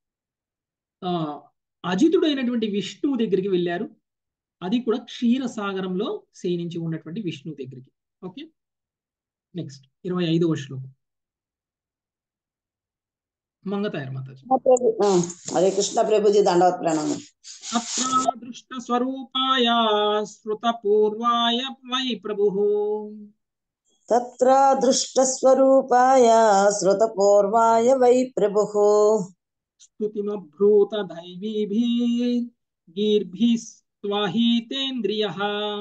ఆ అజితుడైనటువంటి విష్ణువు దగ్గరికి వెళ్ళారు అది కూడా క్షీరసాగరంలో శయనించి ఉన్నటువంటి విష్ణువు దగ్గరికి ఓకే నెక్స్ట్ ఇరవై ఐదవ శ్లోకం మంగతాయర్ మాతాజీ హరే కృష్ణ ప్రభుజీ దండవత్ ప్రణామం అత్రాదృష్ట స్వరూపాయ శృత పూర్వాయ వై ప్రభు తత్ర దృష్టస్వరూపాయ శ్రుతపూర్వాయ వై ప్రభుః స్తుతిమభ్రూత దైవీభిర్గీర్భిస్వాహీతేంద్రియ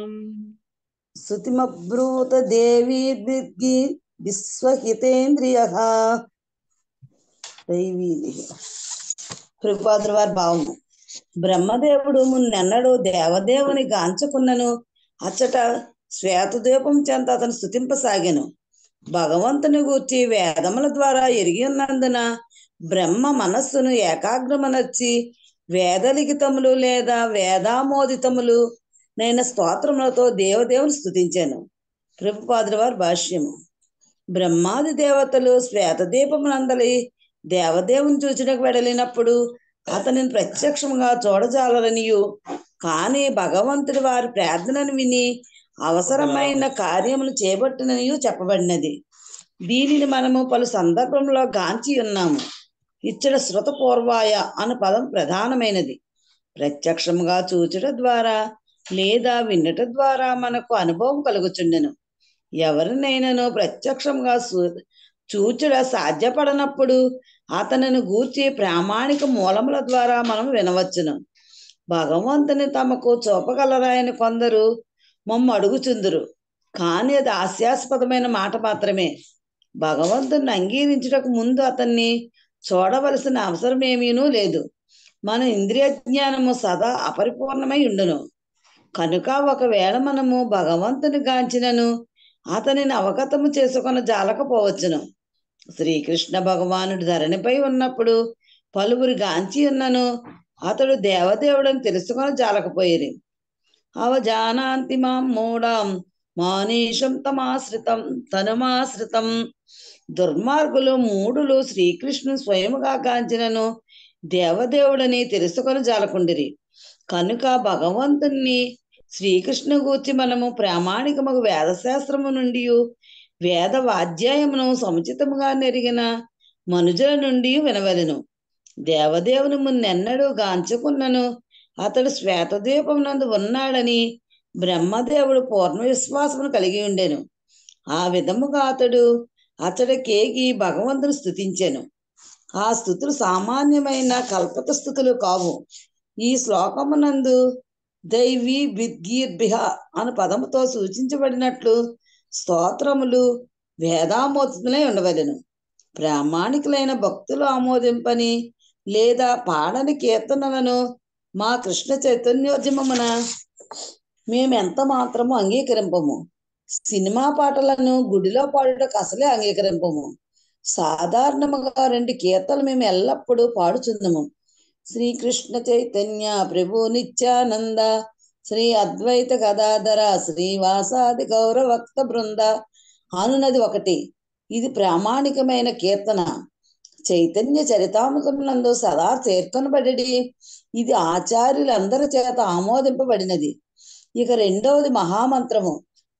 శృతిమబ్రూత దేవీర్భిర్గి విశ్వహితేంద్రియ దైవీ ప్రభుపాదుల వారి భావము బ్రహ్మదేవుడు మున్నెన్నడు దేవదేవుని గాంచుకున్నను అచ్చట శ్వేతదీపం చెంత అతను స్థుతింపసాగాను భగవంతుని గూర్చి వేదముల ద్వారా ఎరిగి ఉన్నందున బ్రహ్మ మనస్సును ఏకాగ్రమనర్చి వేదలిఖితములు లేదా వేదామోదితములు నేను స్తోత్రములతో దేవదేవుని స్థుతించాను ప్రభుపాదుల వారి భాష్యము బ్రహ్మాది దేవతలు శ్వేతదీపమునందలి దేవదేవుని చూచుటకు వెడలినప్పుడు అతనిని ప్రత్యక్షంగా చూడజాలరనియు కానీ భగవంతుడి వారి ప్రార్థనను విని అవసరమైన కార్యములు చేపట్టిననియు చెప్పబడినది దీనిని మనము పలు సందర్భంలో గాంచి ఉన్నాము ఇచ్చట శృతపూర్వాయ అను పదం ప్రధానమైనది ప్రత్యక్షముగా చూచుట ద్వారా లేదా వినట ద్వారా మనకు అనుభవం కలుగుచుండెను ఎవరినైనాను ప్రత్యక్షంగా చూచుట సాధ్యపడనప్పుడు అతనిని గూర్చి ప్రామాణిక మూలముల ద్వారా మనం వినవచ్చును భగవంతుని తమకు చూపగలరాయని కొందరు మమ్మ అడుగుచుందురు కానీ అది హాస్యాస్పదమైన మాట మాత్రమే భగవంతుని అంగీకరించుటకు ముందు అతన్ని చూడవలసిన అవసరం ఏమీనూ లేదు మన ఇంద్రియ జ్ఞానము సదా అపరిపూర్ణమై ఉండును కనుక ఒకవేళ మనము భగవంతుని గాంచినను అతనిని అవగతము చేసుకొని జాలకపోవచ్చును శ్రీకృష్ణ భగవానుడు ధరణిపై ఉన్నప్పుడు పలువురు గాంచి ఉన్నను అతడు దేవదేవుడని తెలుసుకొని జాలకపోయేది అవజానాంతి మాం మూఢం మానీషం తమాశ్రితం తనుమాశ్రితం దుర్మార్గులు మూడులు శ్రీకృష్ణుని స్వయముగా కాంచినను దేవదేవుడని తెలుసుకొని జాలకుండిరి కనుక భగవంతుణ్ణి శ్రీకృష్ణ గూర్చి మనము ప్రామాణికముగు వేదశాస్త్రము నుండి వేద వాధ్యాయమును సముచితముగా నెరిగిన మనుజుల నుండి వినవలెను దేవదేవుని మున్నెన్నడూ గాంచుకున్నను అతడు శ్వేతద్వీపం నందు ఉన్నాడని బ్రహ్మదేవుడు పూర్ణ విశ్వాసమును కలిగి ఉండెను ఆ విధముగా అతడు అతడి కేగి భగవంతుని స్థుతించెను ఆ స్థుతులు సామాన్యమైన కల్పత స్థుతులు కావు ఈ శ్లోకమునందు దైవీ విద్గీర్భిహ అను పదముతో సూచించబడినట్లు స్తోత్రములు వేదామోదితులై ఉండవలెను ప్రామాణికులైన భక్తులు ఆమోదింపని లేదా పాడని కీర్తనలను మా కృష్ణ చైతన్యోద్యమమున మేమెంత మాత్రము అంగీకరింపము సినిమా పాటలను గుడిలో పాడుటకు అసలే అంగీకరింపము సాధారణముగా రెండు కీర్తనలు మేము ఎల్లప్పుడూ పాడుచుందము శ్రీకృష్ణ చైతన్య ప్రభు నిత్యానంద శ్రీ అద్వైత గదాధర శ్రీవాసాది గౌరవక్త బృంద అనునది ఒకటి ఇది ప్రామాణికమైన కీర్తన చైతన్య చరితామృతములందు సదా చేర్కొనబడి ఇది ఆచార్యులందరి చేత ఆమోదింపబడినది ఇక రెండవది మహామంత్రము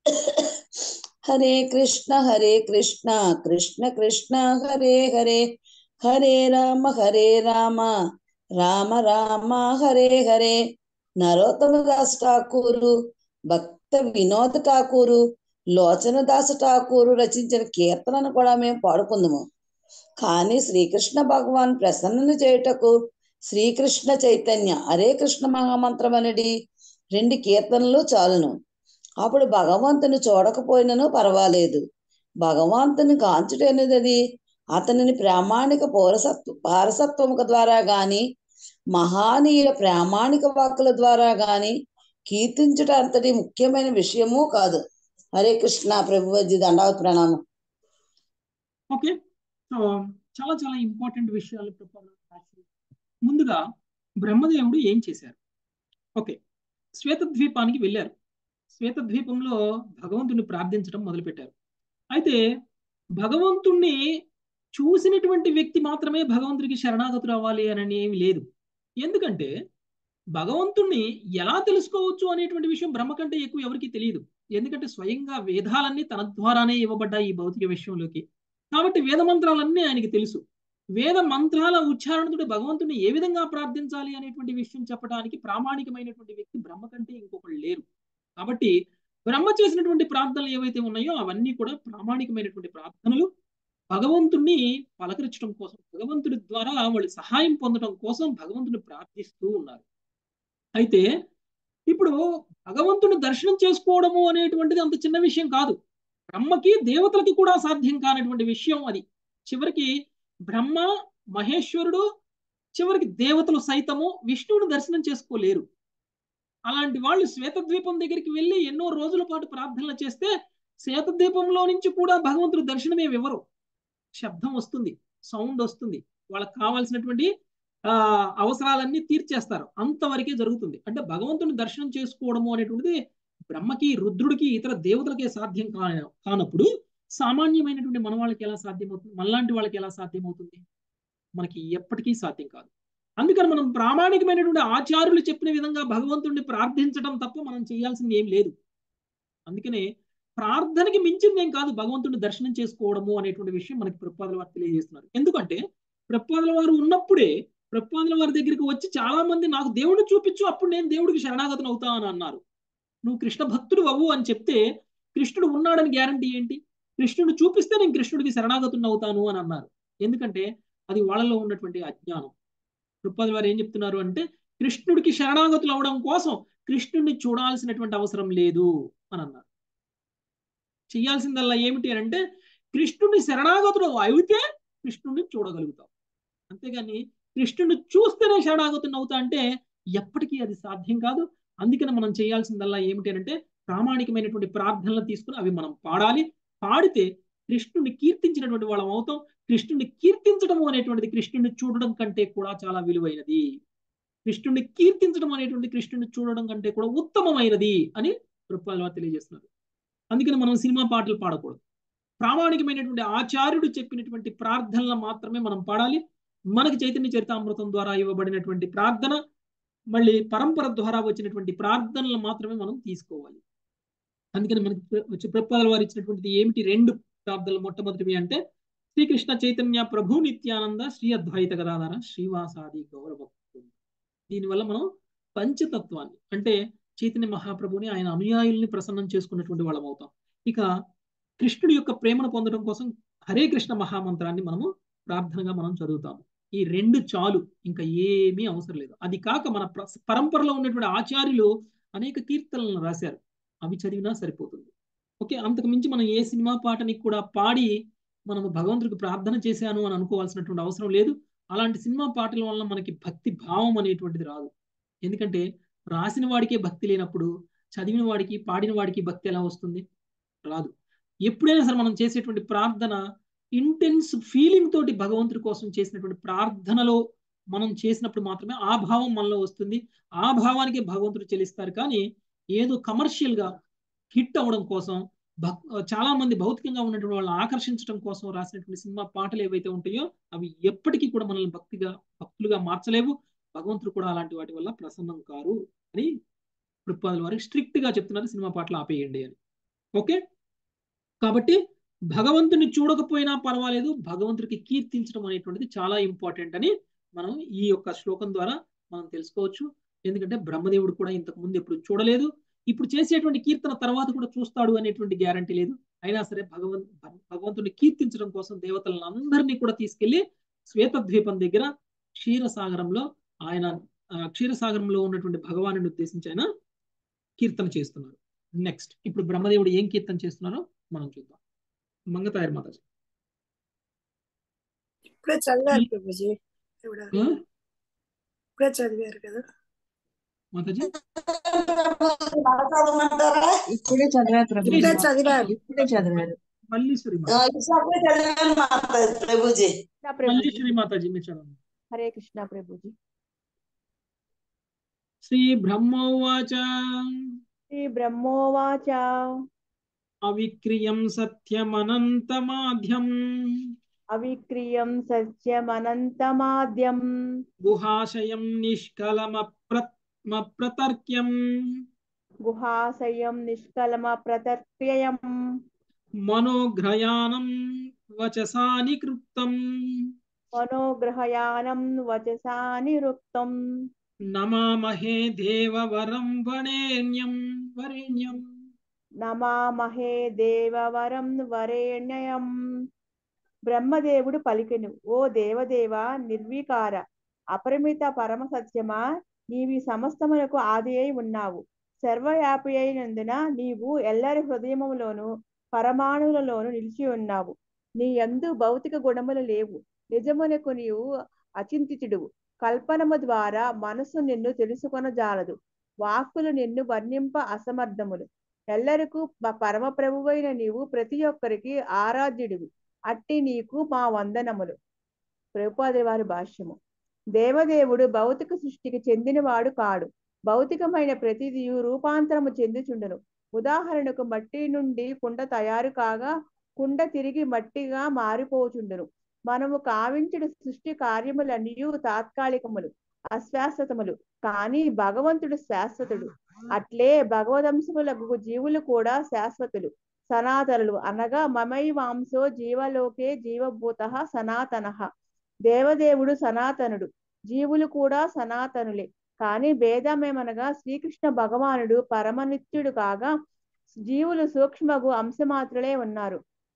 హరే కృష్ణ హరే కృష్ణ కృష్ణ కృష్ణ హరే హరే హరే రామ హరే రామ రామ రామ హరే హరే నరోత్తమ దాస్ ఠాకూరు భక్త వినోద్ ఠాకూరు లోచన దాస్ ఠాకూరు రచించిన కీర్తనను కూడా మేము పాడుకుందాము కానీ శ్రీకృష్ణ భగవాన్ ప్రసన్నను చేయుటకు శ్రీకృష్ణ చైతన్య హరే కృష్ణ మహామంత్రం అనేది రెండు కీర్తనలు చాలును అప్పుడు భగవంతుని చూడకపోయినను పర్వాలేదు భగవంతుని కాంచుటనేది అతనిని ప్రామాణిక పౌరసత్వ పారసత్వముక ద్వారా గాని మహానీయుల ప్రామాణిక వాక్కుల ద్వారా గాని కీర్తించుట అంతటి ముఖ్యమైన విషయము కాదు హరే కృష్ణ ప్రభువజీ దండావత్ ప్రణామం ఓకే సో చాలా చాలా ఇంపార్టెంట్ విషయాలు ప్రభుపాదులు రాశారు. ముందుగా బ్రహ్మదేవుడు ఏం చేశారు ఓకే శ్వేతద్వీపానికి వెళ్ళారు శ్వేతద్వీపంలో భగవంతుని ప్రార్థించడం మొదలుపెట్టారు అయితే భగవంతుణ్ణి చూసినటువంటి వ్యక్తి మాత్రమే భగవంతుడికి శరణాగతులు అవ్వాలి అని ఏమి లేదు ఎందుకంటే భగవంతుణ్ణి ఎలా తెలుసుకోవచ్చు అనేటువంటి విషయం బ్రహ్మ కంటే ఎక్కువ ఎవరికి తెలియదు ఎందుకంటే స్వయంగా వేదాలన్నీ తన ద్వారానే ఇవ్వబడ్డాయి ఈ భౌతిక విషయంలోకి కాబట్టి వేద మంత్రాలన్నీ ఆయనకి తెలుసు వేద మంత్రాల ఉచ్చారణతో భగవంతుని ఏ విధంగా ప్రార్థించాలి అనేటువంటి విషయం చెప్పడానికి ప్రామాణికమైనటువంటి వ్యక్తి బ్రహ్మ కంటే ఇంకొకరు లేరు కాబట్టి బ్రహ్మ చేసినటువంటి ప్రార్థనలు ఏవైతే ఉన్నాయో అవన్నీ కూడా ప్రామాణికమైనటువంటి ప్రార్థనలు భగవంతుణ్ణి పలకరించడం కోసం భగవంతుడి ద్వారా వాళ్ళు సహాయం పొందడం కోసం భగవంతుని ప్రార్థిస్తూ ఉన్నారు అయితే ఇప్పుడు భగవంతుని దర్శనం చేసుకోవడము అనేటువంటిది అంత చిన్న విషయం కాదు బ్రహ్మకి దేవతలకి కూడా సాధ్యం కానటువంటి విషయం అది చివరికి బ్రహ్మ మహేశ్వరుడు చివరికి దేవతలు సైతము విష్ణువుని దర్శనం చేసుకోలేరు అలాంటి వాళ్ళు శ్వేతద్వీపం దగ్గరికి వెళ్ళి ఎన్నో రోజుల పాటు ప్రార్థనలు చేస్తే శ్వేతద్వీపంలో నుంచి కూడా భగవంతుడు దర్శనమే ఇవ్వరు శబ్దం వస్తుంది సౌండ్ వస్తుంది వాళ్ళకి కావాల్సినటువంటి ఆ అవసరాలన్నీ తీర్చేస్తారు అంతవరకే జరుగుతుంది అంటే భగవంతుని దర్శనం చేసుకోవడము అనేటువంటిది బ్రహ్మకి రుద్రుడికి ఇతర దేవతలకే సాధ్యం కా కానప్పుడు సామాన్యమైనటువంటి మన వాళ్ళకి ఎలా సాధ్యమవుతుంది మనలాంటి వాళ్ళకి ఎలా సాధ్యమవుతుంది మనకి ఎప్పటికీ సాధ్యం కాదు అందుకని మనం ప్రామాణికమైనటువంటి ఆచార్యులు చెప్పిన విధంగా భగవంతుడిని ప్రార్థించడం తప్ప మనం చేయాల్సింది ఏం లేదు అందుకనే ప్రార్థనకి మించింది ఏం కాదు భగవంతుడిని దర్శనం చేసుకోవడము అనేటువంటి విషయం మనకి ప్రపాదుల వారు తెలియజేస్తున్నారు ఎందుకంటే ప్రపాదుల వారు ఉన్నప్పుడే ప్రపాదుల వారి దగ్గరికి వచ్చి చాలా మంది నాకు దేవుడిని చూపించు అప్పుడు నేను దేవుడికి శరణాగతం అవుతా అని అన్నారు నువ్వు కృష్ణ భక్తుడు అవ్వు అని చెప్తే కృష్ణుడు ఉన్నాడని గ్యారంటీ ఏంటి కృష్ణుడు చూపిస్తే నేను కృష్ణుడికి శరణాగతుని అవుతాను అని అన్నారు ఎందుకంటే అది వాళ్ళలో ఉన్నటువంటి అజ్ఞానం కృపాది వారు ఏం చెప్తున్నారు అంటే కృష్ణుడికి శరణాగతులు అవడం కోసం కృష్ణుడిని చూడాల్సినటువంటి అవసరం లేదు అని అన్నారు చేయాల్సిందల్లా ఏమిటి అని అంటే కృష్ణుడిని శరణాగతుడు అయితే కృష్ణుడిని చూడగలుగుతాం అంతేగాని కృష్ణుడిని చూస్తేనే శరణాగతుని అవుతా అంటే ఎప్పటికీ అది సాధ్యం కాదు అందుకని మనం చేయాల్సిందల్లా ఏమిటి అంటే ప్రామాణికమైనటువంటి ప్రార్థనలు తీసుకుని అవి మనం పాడాలి పాడితే కృష్ణుని కీర్తించినటువంటి వాళ్ళం అవుతాం కృష్ణుని కీర్తించడం అనేటువంటిది కృష్ణుని చూడడం కంటే కూడా చాలా విలువైనది కృష్ణుని కీర్తించడం అనేటువంటి కృష్ణుని చూడడం కంటే కూడా ఉత్తమమైనది అని రూపాయలు తెలియజేస్తున్నారు అందుకని మనం సినిమా పాటలు పాడకూడదు ప్రామాణికమైనటువంటి ఆచార్యుడు చెప్పినటువంటి ప్రార్థనలు మాత్రమే మనం పాడాలి మనకి చైతన్య చరితామృతం ద్వారా ఇవ్వబడినటువంటి ప్రార్థన మళ్ళీ పరంపర ద్వారా వచ్చినటువంటి ప్రార్థనలు మాత్రమే మనం తీసుకోవాలి అందుకని మనకి వచ్చి ప్రపాదల వారు ఇచ్చినటువంటిది ఏమిటి రెండు ప్రార్థనలు మొట్టమొదటివి అంటే శ్రీకృష్ణ చైతన్య ప్రభు నిత్యానంద శ్రీ అద్వైత గదాధార శ్రీవాసాది గౌరవ దీనివల్ల మనం పంచతత్వాన్ని అంటే చైతన్య మహాప్రభుని ఆయన అనుయాయుల్ని ప్రసన్నం చేసుకున్నటువంటి వాళ్ళం అవుతాం ఇక కృష్ణుడి యొక్క ప్రేమను పొందడం కోసం హరే కృష్ణ మహామంత్రాన్ని మనము ప్రార్థనగా మనం చదువుతాము ఈ రెండు చాలు ఇంకా ఏమీ అవసరం లేదు అది కాక మన ప్ర- పరంపరలో ఉన్నటువంటి ఆచార్యులు అనేక కీర్తనలను రాశారు అవి చదివినా సరిపోతుంది ఓకే అంతకు మించి మనం ఏ సినిమా పాటని కూడా పాడి మనము భగవంతుడికి ప్రార్థన చేశాను అని అనుకోవాల్సినటువంటి అవసరం లేదు అలాంటి సినిమా పాటల వల్ల మనకి భక్తి భావం అనేటువంటిది రాదు ఎందుకంటే రాసిన వాడికే భక్తి లేనప్పుడు చదివిన వాడికి పాడిన వాడికి భక్తి ఎలా వస్తుంది రాదు ఎప్పుడైనా సరే మనం చేసేటువంటి ప్రార్థన ఇంటెన్స్ ఫీలింగ్ తోటి భగవంతుడి కోసం చేసినటువంటి ప్రార్థనలో మనం చేసినప్పుడు మాత్రమే ఆ భావం మనలో వస్తుంది ఆ భావానికి భగవంతుడు చెల్లిస్తారు కానీ ఏదో కమర్షియల్ గా హిట్ అవ్వడం కోసం భక్ చాలా మంది భౌతికంగా ఉన్నటువంటి వాళ్ళని ఆకర్షించడం కోసం రాసినటువంటి సినిమా పాటలు ఏవైతే ఉంటాయో అవి ఎప్పటికీ కూడా మనల్ని భక్తిగా భక్తులుగా మార్చలేవు భగవంతుడు కూడా అలాంటి వాటి వల్ల ప్రసన్నం కారు అని ప్రతిపాదుల వారికి స్ట్రిక్ట్ గా చెప్తున్నారు సినిమా పాటలు ఆపేయండి అని ఓకే కాబట్టి భగవంతుని చూడకపోయినా పర్వాలేదు భగవంతుడికి కీర్తించడం అనేటువంటిది చాలా ఇంపార్టెంట్ అని మనం ఈ యొక్క శ్లోకం ద్వారా మనం తెలుసుకోవచ్చు ఎందుకంటే బ్రహ్మదేవుడు కూడా ఇంతకు ముందు ఎప్పుడు చూడలేదు ఇప్పుడు చేసేటువంటి కీర్తన తర్వాత కూడా చూస్తాడు అనేటువంటి గ్యారంటీ లేదు అయినా సరే భగవంత్ భగవంతుని కీర్తించడం కోసం దేవతలను అందరినీ కూడా తీసుకెళ్లి శ్వేతద్వీపం దగ్గర క్షీరసాగరంలో ఆయన ఆ, క్షీరసాగరంలో ఉన్నటువంటి భగవాను ఉద్దేశించి ఆయన కీర్తన చేస్తున్నారు నెక్స్ట్ ఇప్పుడు బ్రహ్మదేవుడు ఏం కీర్తన చేస్తున్నారో మనం చూద్దాం మంగతాయర్ మాతాజీ ఇప్పుడే చదివారు ప్రభుజీ ఇవిడ ఆ? ఇప్పుడే చదివారు కదా మాతాజీ చదవమంటారా ఇప్పుడే చదివారు ప్రభు ఇప్పుడే చదివారు ఇప్పుడే చదివారు మల్లీశ్వరి ఆ, మాతాజీ ఇప్పుడే చదివాను మాట్లాడు ప్రభుజీ కృష్ణ ప్రభుజీ మల్లీశ్వరి మాతాజీ మీరు చదవండి హరే కృష్ణ ప్రభుజీ శ్రీ బ్రహ్మోవాచ శ్రీ బ్రహ్మోవాచ అవిక్రియం సత్యమనంతమాధ్యం అవిక్రియం సత్యమనంతమాద్యం గుహాశయం నిష్కలమప్రతర్క్యం గుహాశయం నిష్కలమ ప్రతర్ప్యయం మనోఘ్రయానం వచసా నికృప్తం మనోగ్రహయానం వచసా నిరుక్తం నమామహే దేవవరం వణేన్యం వరేణ్యం నమామహే దేవవరం వరేణ్యం బ్రహ్మదేవుడు పలికెను ఓ దేవదేవ నిర్వికార అపరిమిత పరమ సత్యమా నీవి సమస్తమునకు ఆది అయి ఉన్నావు సర్వవ్యాపి అయినందున నీవు ఎల్లరి హృదయములోను పరమాణువులలోను నిలిచి ఉన్నావు నీ యందు భౌతిక గుణములు లేవు నిజమునకు నీవు అచింతితుడువు కల్పనము ద్వారా మనసు నిన్ను తెలుసుకొనజాలదు వాక్కులు నిన్ను వర్ణింప అసమర్థములు ఎల్లరకు పరమ ప్రభువైన నీవు ప్రతి ఒక్కరికి ఆరాధ్యుడివి అట్టి నీకు మా వందనములు ప్రభుపాది వారి భాష్యము దేవదేవుడు భౌతిక సృష్టికి చెందినవాడు కాడు భౌతికమైన ప్రతిదీ రూపాంతరము చెందుచుండును ఉదాహరణకు మట్టి నుండి కుండ తయారు కాగా కుండ తిరిగి మట్టిగా మారిపోచుండును మనము కావించిన సృష్టి కార్యములన్నీ తాత్కాలికములు అశాశ్వతములు కానీ భగవంతుడు శాశ్వతుడు అట్లే భగవదంశములకు జీవులు కూడా శాశ్వతులు సనాతనులు అనగా మమై వాంసో జీవలోకే జీవభూత సనాతన దేవదేవుడు సనాతనుడు జీవులు కూడా సనాతనులే కానీ భేదమేమనగా శ్రీకృష్ణ భగవానుడు పరమనిత్యుడు కాగా జీవులు సూక్ష్మగు అంశమాత్రులే ఉన్నారు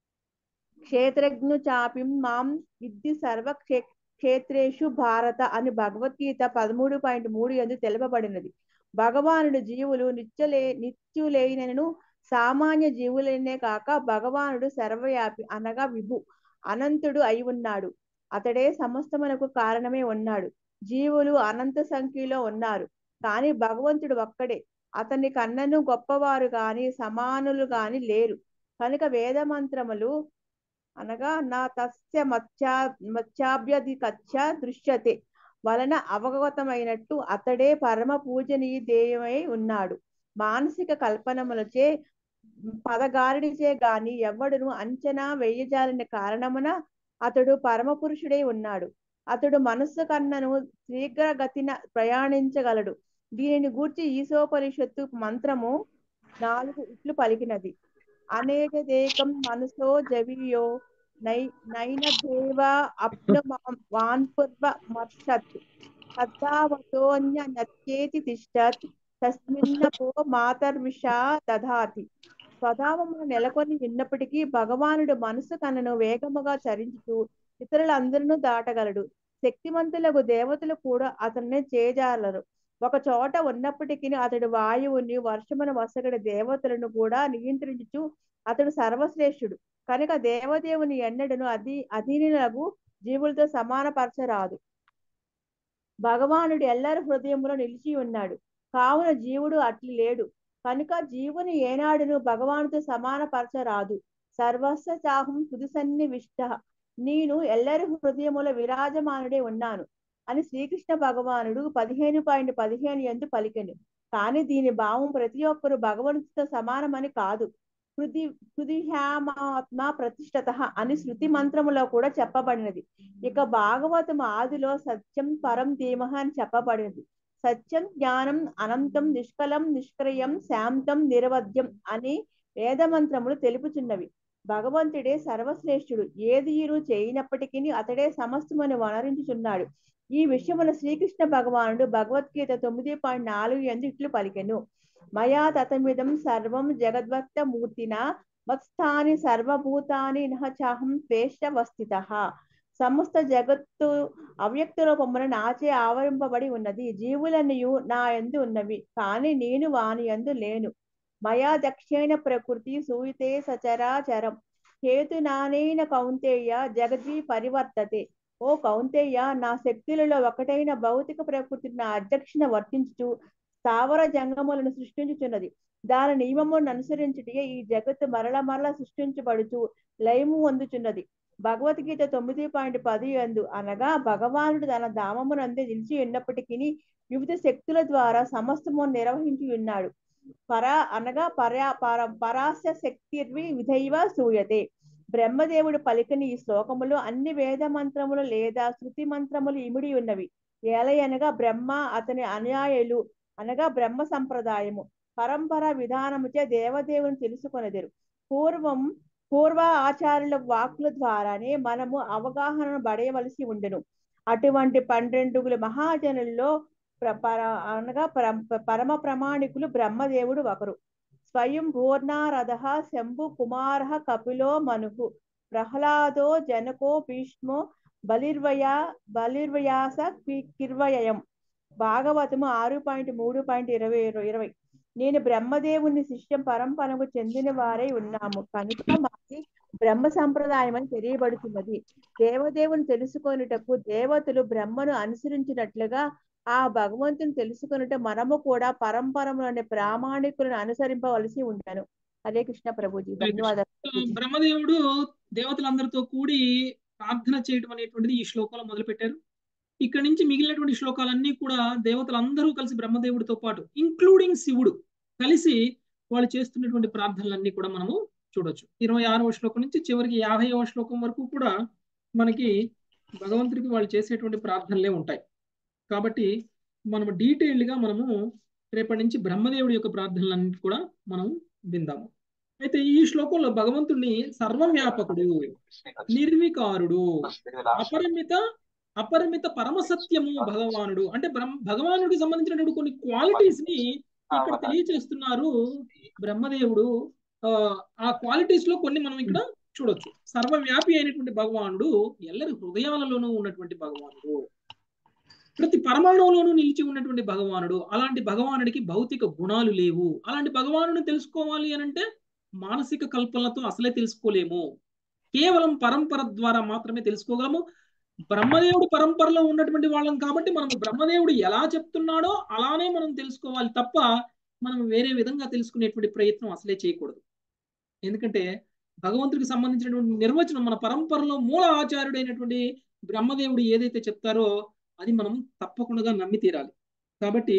క్షేత్రజ్ఞు చాపిం మాం విద్ది సర్వ క్షే క్షేత్రేషు భారత అని భగవద్గీత పదమూడు పాయింట్ మూడు ఎందు తెలుపబడినది భగవానుడు జీవులు నిత్యలే నిత్యులేనను సామాన్య జీవులనే కాక భగవానుడు సర్వవ్యాపి అనగా విభు అనంతుడు అయి ఉన్నాడు అతడే సమస్తమునకు కారణమే ఉన్నాడు జీవులు అనంత సంఖ్యలో ఉన్నారు కానీ భగవంతుడు ఒక్కడే అతని కన్నను గొప్పవారు గాని సమానులు గాని లేరు కనుక వేద మంత్రములు అనగా నా తస్య మత్స్యా మత్స్యాభ్యధికచ్చ దృశ్యతే వలన అవగతమైనట్టు అతడే పరమ పూజనీయ దేయమై ఉన్నాడు మానసిక కల్పనములచే పదగారిడిచే గాని ఎవ్వడును అంచనా వేయజాలిన కారణమున అతడు పరమ పురుషుడై ఉన్నాడు అతడు మనస్సు కన్నను శీఘ్రగతిన ప్రయాణించగలడు దీనిని గూర్చి ఈశోపనిషత్తు మంత్రము నాలుగు ఇట్లు పలికినది అనేక దేకం మనసో జవియో నై నైనదేవ అప్ను వాన్పుర్వ మర్షత్ తద్ధావతోన్య నత్యేతి తిష్టత్ తస్మిన్నపో మాతర్విషా దధాతి స్వభావమును నెలకొని ఉన్నప్పటికీ భగవానుడు మనసు కన్నను వేగముగా చరించుతూ ఇతరులందరినూ దాటగలడు శక్తిమంతులకు దేవతలు కూడా అతన్ని చేజాలరు ఒక చోట ఉన్నప్పటికీ అతడు వాయువుని వర్షమును వసగడి దేవతలను కూడా నియంత్రించుచు అతడు సర్వశ్రేష్ఠుడు కనుక దేవదేవుని ఎన్నడను అధి అధీనులకు జీవులతో సమానపరచరాదు భగవానుడు ఎల్లరి హృదయములో నిలిచి ఉన్నాడు కావున జీవుడు అట్లు లేడు కనుక జీవుని ఏనాడును భగవానుతో సమానపరచరాదు సర్వస్వ చాహం సుదిసన్నివిష్ట నేను ఎల్లరి హృదయముల విరాజమానుడే ఉన్నాను అని శ్రీకృష్ణ భగవానుడు పదిహేను పాయింట్ పదిహేను ఎందు పలికెను కానీ దీని భావం ప్రతి ఒక్కరు భగవంతుతో సమానమని కాదు హృది హృదిహ్యామాత్మ ప్రతిష్టత అని శృతి మంత్రములో కూడా చెప్పబడినది ఇక భాగవతం ఆదిలో సత్యం పరం ధీమహ అని చెప్పబడినది సత్యం జ్ఞానం అనంతం నిష్కలం నిష్క్రియం శాంతం నిరవధ్యం అని వేదమంత్రములు తెలుపుచున్నవి భగవంతుడే సర్వశ్రేష్ఠుడు ఏదియురు చేయనప్పటికీ అతడే సమస్తమని వనరించుచున్నాడు ఈ విషయమున శ్రీకృష్ణ భగవానుడు భగవద్గీత తొమ్మిది పాయింట్ నాలుగు ఎందు ఇట్లు పలికెను మయా తతమిదం సర్వం జగద్వక్త మూర్తిన మత్స్థాని సర్వభూతాని నహచాహం త్వేష్టవస్థిత సమస్త జగత్తు అవ్యక్త రూపమున నాచే ఆవరింపబడి ఉన్నది జీవులనియు నా ఎందు ఉన్నవి కానీ నేను వాని ఎందు లేను మయా దక్షిణ ప్రకృతి సూయితే సచరాచరం హేతునానైన కౌంతేయ జగద్వి పరివర్తతే ఓ కౌంతేయ నా శక్తులలో ఒకటైన భౌతిక ప్రకృతిని నా అధ్యక్షణ వర్తించుచు స్థావర జంగములను సృష్టించుచున్నది దాని నియమమును అనుసరించుటే ఈ జగత్తు మరల మరల సృష్టించబడుచు లయము పొందుచున్నది భగవద్గీత తొమ్మిది పాయింట్ పది అందు అనగా భగవానుడు తన ధామమునందే నిలిచి ఉన్నప్పటికీ వివిధ శక్తుల ద్వారా సమస్తము నిర్వహించి ఉన్నాడు పర అనగా పరా పర పరాస్య శక్తిర్వి విధైవ సూయతే బ్రహ్మదేవుడు పలికని ఈ శ్లోకములో అన్ని వేద మంత్రములు లేదా శృతి మంత్రములు ఇమిడి ఉన్నవి ఏలయనగా బ్రహ్మ అతని అనుయాయులు అనగా బ్రహ్మ సంప్రదాయము పరంపర విధానముచే దేవదేవుని తెలుసుకొనెదరు పూర్వం పూర్వ ఆచార్యుల వాక్కుల ద్వారానే మనము అవగాహనను పడేయవలసి ఉండెను అటువంటి పన్నెండుగుల మహాజనుల్లో అనగా పరమ ప్రమాణికులు బ్రహ్మదేవుడు ఒకరు స్వయం పూర్ణారథ శంభు కుమార కపిలో మనుహు ప్రహ్లాదో జనకో భీష్మో బలిర్వయ బలిర్వయాస కిర్వయం భాగవతము ఆరు పాయింట్ మూడు పాయింట్ ఇరవై ఇరవై నేను బ్రహ్మదేవుని శిష్యం పరంపరకు చెందిన వారై ఉన్నాము కనుక మాది బ్రహ్మ సంప్రదాయం అని తెలియబడుతున్నది దేవదేవుని తెలుసుకొనుటకు దేవతలు బ్రహ్మను అనుసరించినట్లుగా ఆ భగవంతుని తెలుసుకొనుట మనము కూడా పరంపరలోని ప్రామాణికులను అనుసరింపవలసి ఉంటాను హరే కృష్ణ ప్రభుజీ ధన్యవాదాలు బ్రహ్మదేవుడు దేవతలందరితో కూడి ప్రార్థన చేయడం అనేటువంటిది ఈ శ్లోకంలో మొదలు పెట్టారు ఇక్కడ నుంచి మిగిలినటువంటి శ్లోకాలన్నీ కూడా దేవతలందరూ కలిసి బ్రహ్మదేవుడితో పాటు ఇంక్లూడింగ్ శివుడు కలిసి వాళ్ళు చేస్తున్నటువంటి ప్రార్థనలన్నీ కూడా మనము చూడొచ్చు ఇరవై ఆరవ శ్లోకం నుంచి చివరికి యాభైవ శ్లోకం వరకు కూడా మనకి భగవంతుడికి వాళ్ళు చేసేటువంటి ప్రార్థనలే ఉంటాయి కాబట్టి మనము డీటెయిల్డ్గా మనము రేపటి నుంచి బ్రహ్మదేవుడి యొక్క ప్రార్థనలన్నీ కూడా మనం విందాము అయితే ఈ శ్లోకంలో భగవంతుడిని సర్వవ్యాపకుడు నిర్వికారుడు అపరిమిత అపరిమిత పరమసత్యము భగవానుడు అంటే భగవానుడికి సంబంధించినటువంటి కొన్ని క్వాలిటీస్ ని ఇక్కడ తెలియచేస్తున్నారు బ్రహ్మదేవుడు ఆ క్వాలిటీస్ లో కొన్ని మనం ఇక్కడ చూడొచ్చు సర్వవ్యాపి అయినటువంటి భగవానుడు ఎల్లరి హృదయాలలోనూ ఉన్నటువంటి భగవానుడు ప్రతి పరమాణువులోనూ నిలిచి ఉన్నటువంటి భగవానుడు అలాంటి భగవానుడికి భౌతిక గుణాలు లేవు అలాంటి భగవానుని తెలుసుకోవాలి అని అంటే మానసిక కల్పనలతో అసలే తెలుసుకోలేము కేవలం పరంపర ద్వారా మాత్రమే తెలుసుకోగలము బ్రహ్మదేవుడు పరంపరలో ఉన్నటువంటి వాళ్ళం కాబట్టి మనం బ్రహ్మదేవుడు ఎలా చెప్తున్నాడో అలానే మనం తెలుసుకోవాలి తప్ప మనం వేరే విధంగా తెలుసుకునేటువంటి ప్రయత్నం అసలే చేయకూడదు ఎందుకంటే భగవంతుడికి సంబంధించినటువంటి నిర్వచనం మన పరంపరలో మూల ఆచార్యుడైనటువంటి బ్రహ్మదేవుడు ఏదైతే చెప్తారో అది మనం తప్పకుండా నమ్మి తీరాలి కాబట్టి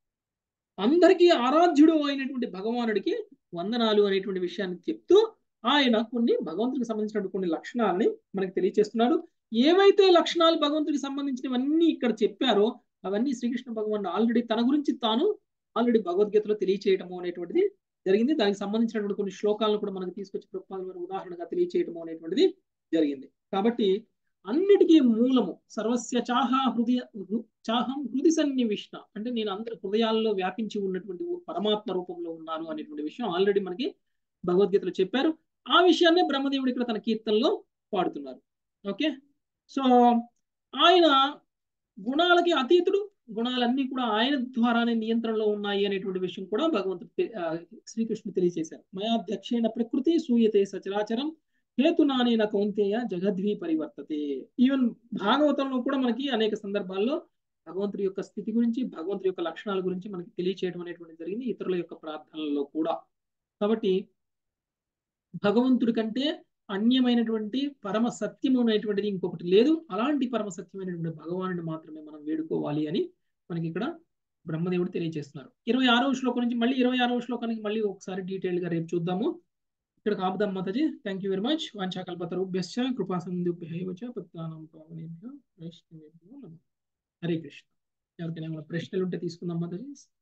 అందరికీ ఆరాధ్యుడు అయినటువంటి భగవానుడికి వందనాలు అనేటువంటి విషయాన్ని చెప్తూ ఆయన కొన్ని భగవంతుడికి సంబంధించినటువంటి కొన్ని లక్షణాలని మనకి తెలియచేస్తున్నాడు ఏవైతే లక్షణాలు భగవంతుడికి సంబంధించినవన్నీ ఇక్కడ చెప్పారో అవన్నీ శ్రీకృష్ణ భగవాన్ ఆల్రెడీ తన గురించి తాను ఆల్రెడీ భగవద్గీతలో తెలియచేయటము అనేటువంటిది జరిగింది దానికి సంబంధించినటువంటి కొన్ని శ్లోకాలను కూడా మనకు తీసుకొచ్చి ప్రభుత్వాల ఉదాహరణగా తెలియచేయటము అనేటువంటిది జరిగింది కాబట్టి అన్నిటికీ మూలము సర్వస్య చాహ హృదయ చాహం హృది సన్నివిష్ణ అంటే నేను అందరి హృదయాల్లో వ్యాపించి ఉన్నటువంటి పరమాత్మ రూపంలో ఉన్నాను అనేటువంటి విషయం ఆల్రెడీ మనకి భగవద్గీతలో చెప్పారు ఆ విషయాన్నే బ్రహ్మదేవుడు ఇక్కడ తన కీర్తనలో పాడుతున్నారు ఓకే సో ఆయన గుణాలకి అతీతుడు గుణాలన్నీ కూడా ఆయన ద్వారానే నియంత్రణలో ఉన్నాయి అనేటువంటి విషయం కూడా భగవంతుడు తె- ఆ, శ్రీకృష్ణుడు తెలియజేశారు మయా దక్షిణ ప్రకృతి సూయతే సచరాచరం హేతునానేన కౌంతేయ జగద్వి పరివర్తతే ఈవెన్ భాగవతంలో కూడా మనకి అనేక సందర్భాల్లో భగవంతుడి యొక్క స్థితి గురించి భగవంతుడి యొక్క లక్షణాల గురించి మనకి తెలియచేయడం అనేటువంటి జరిగింది ఇతరుల యొక్క ప్రార్థనలలో కూడా కాబట్టి భగవంతుడి కంటే అన్యమైనటువంటి పరమ సత్యమైనటువంటిది ఇంకొకటి లేదు అలాంటి పరమ సత్యమైనటువంటి భగవానుడిని మాత్రమే మనం వేడుకోవాలి అని మనకి ఇక్కడ బ్రహ్మదేవుడు తెలియజేస్తున్నారు ఇరవై ఆరవ శ్లోకం నుంచి మళ్ళీ ఇరవై ఆరవ శ్లోకానికి మళ్ళీ ఒకసారి డీటెయిల్ గా రేపు చూద్దాము ఇక్కడ ఆపుదాం Mataji thank you very much వాంఛాకల్పతరుభ్యశ్చ కృపా సింధుభ్యైవ చ పత్తానాం పావనేభ్యో వైష్ణవేభ్యో నమః హరే కృష్ణ ఎవరికైనా ఏమైనా ప్రశ్నలు ఉంటే తీసుకుందాం మాతాజీ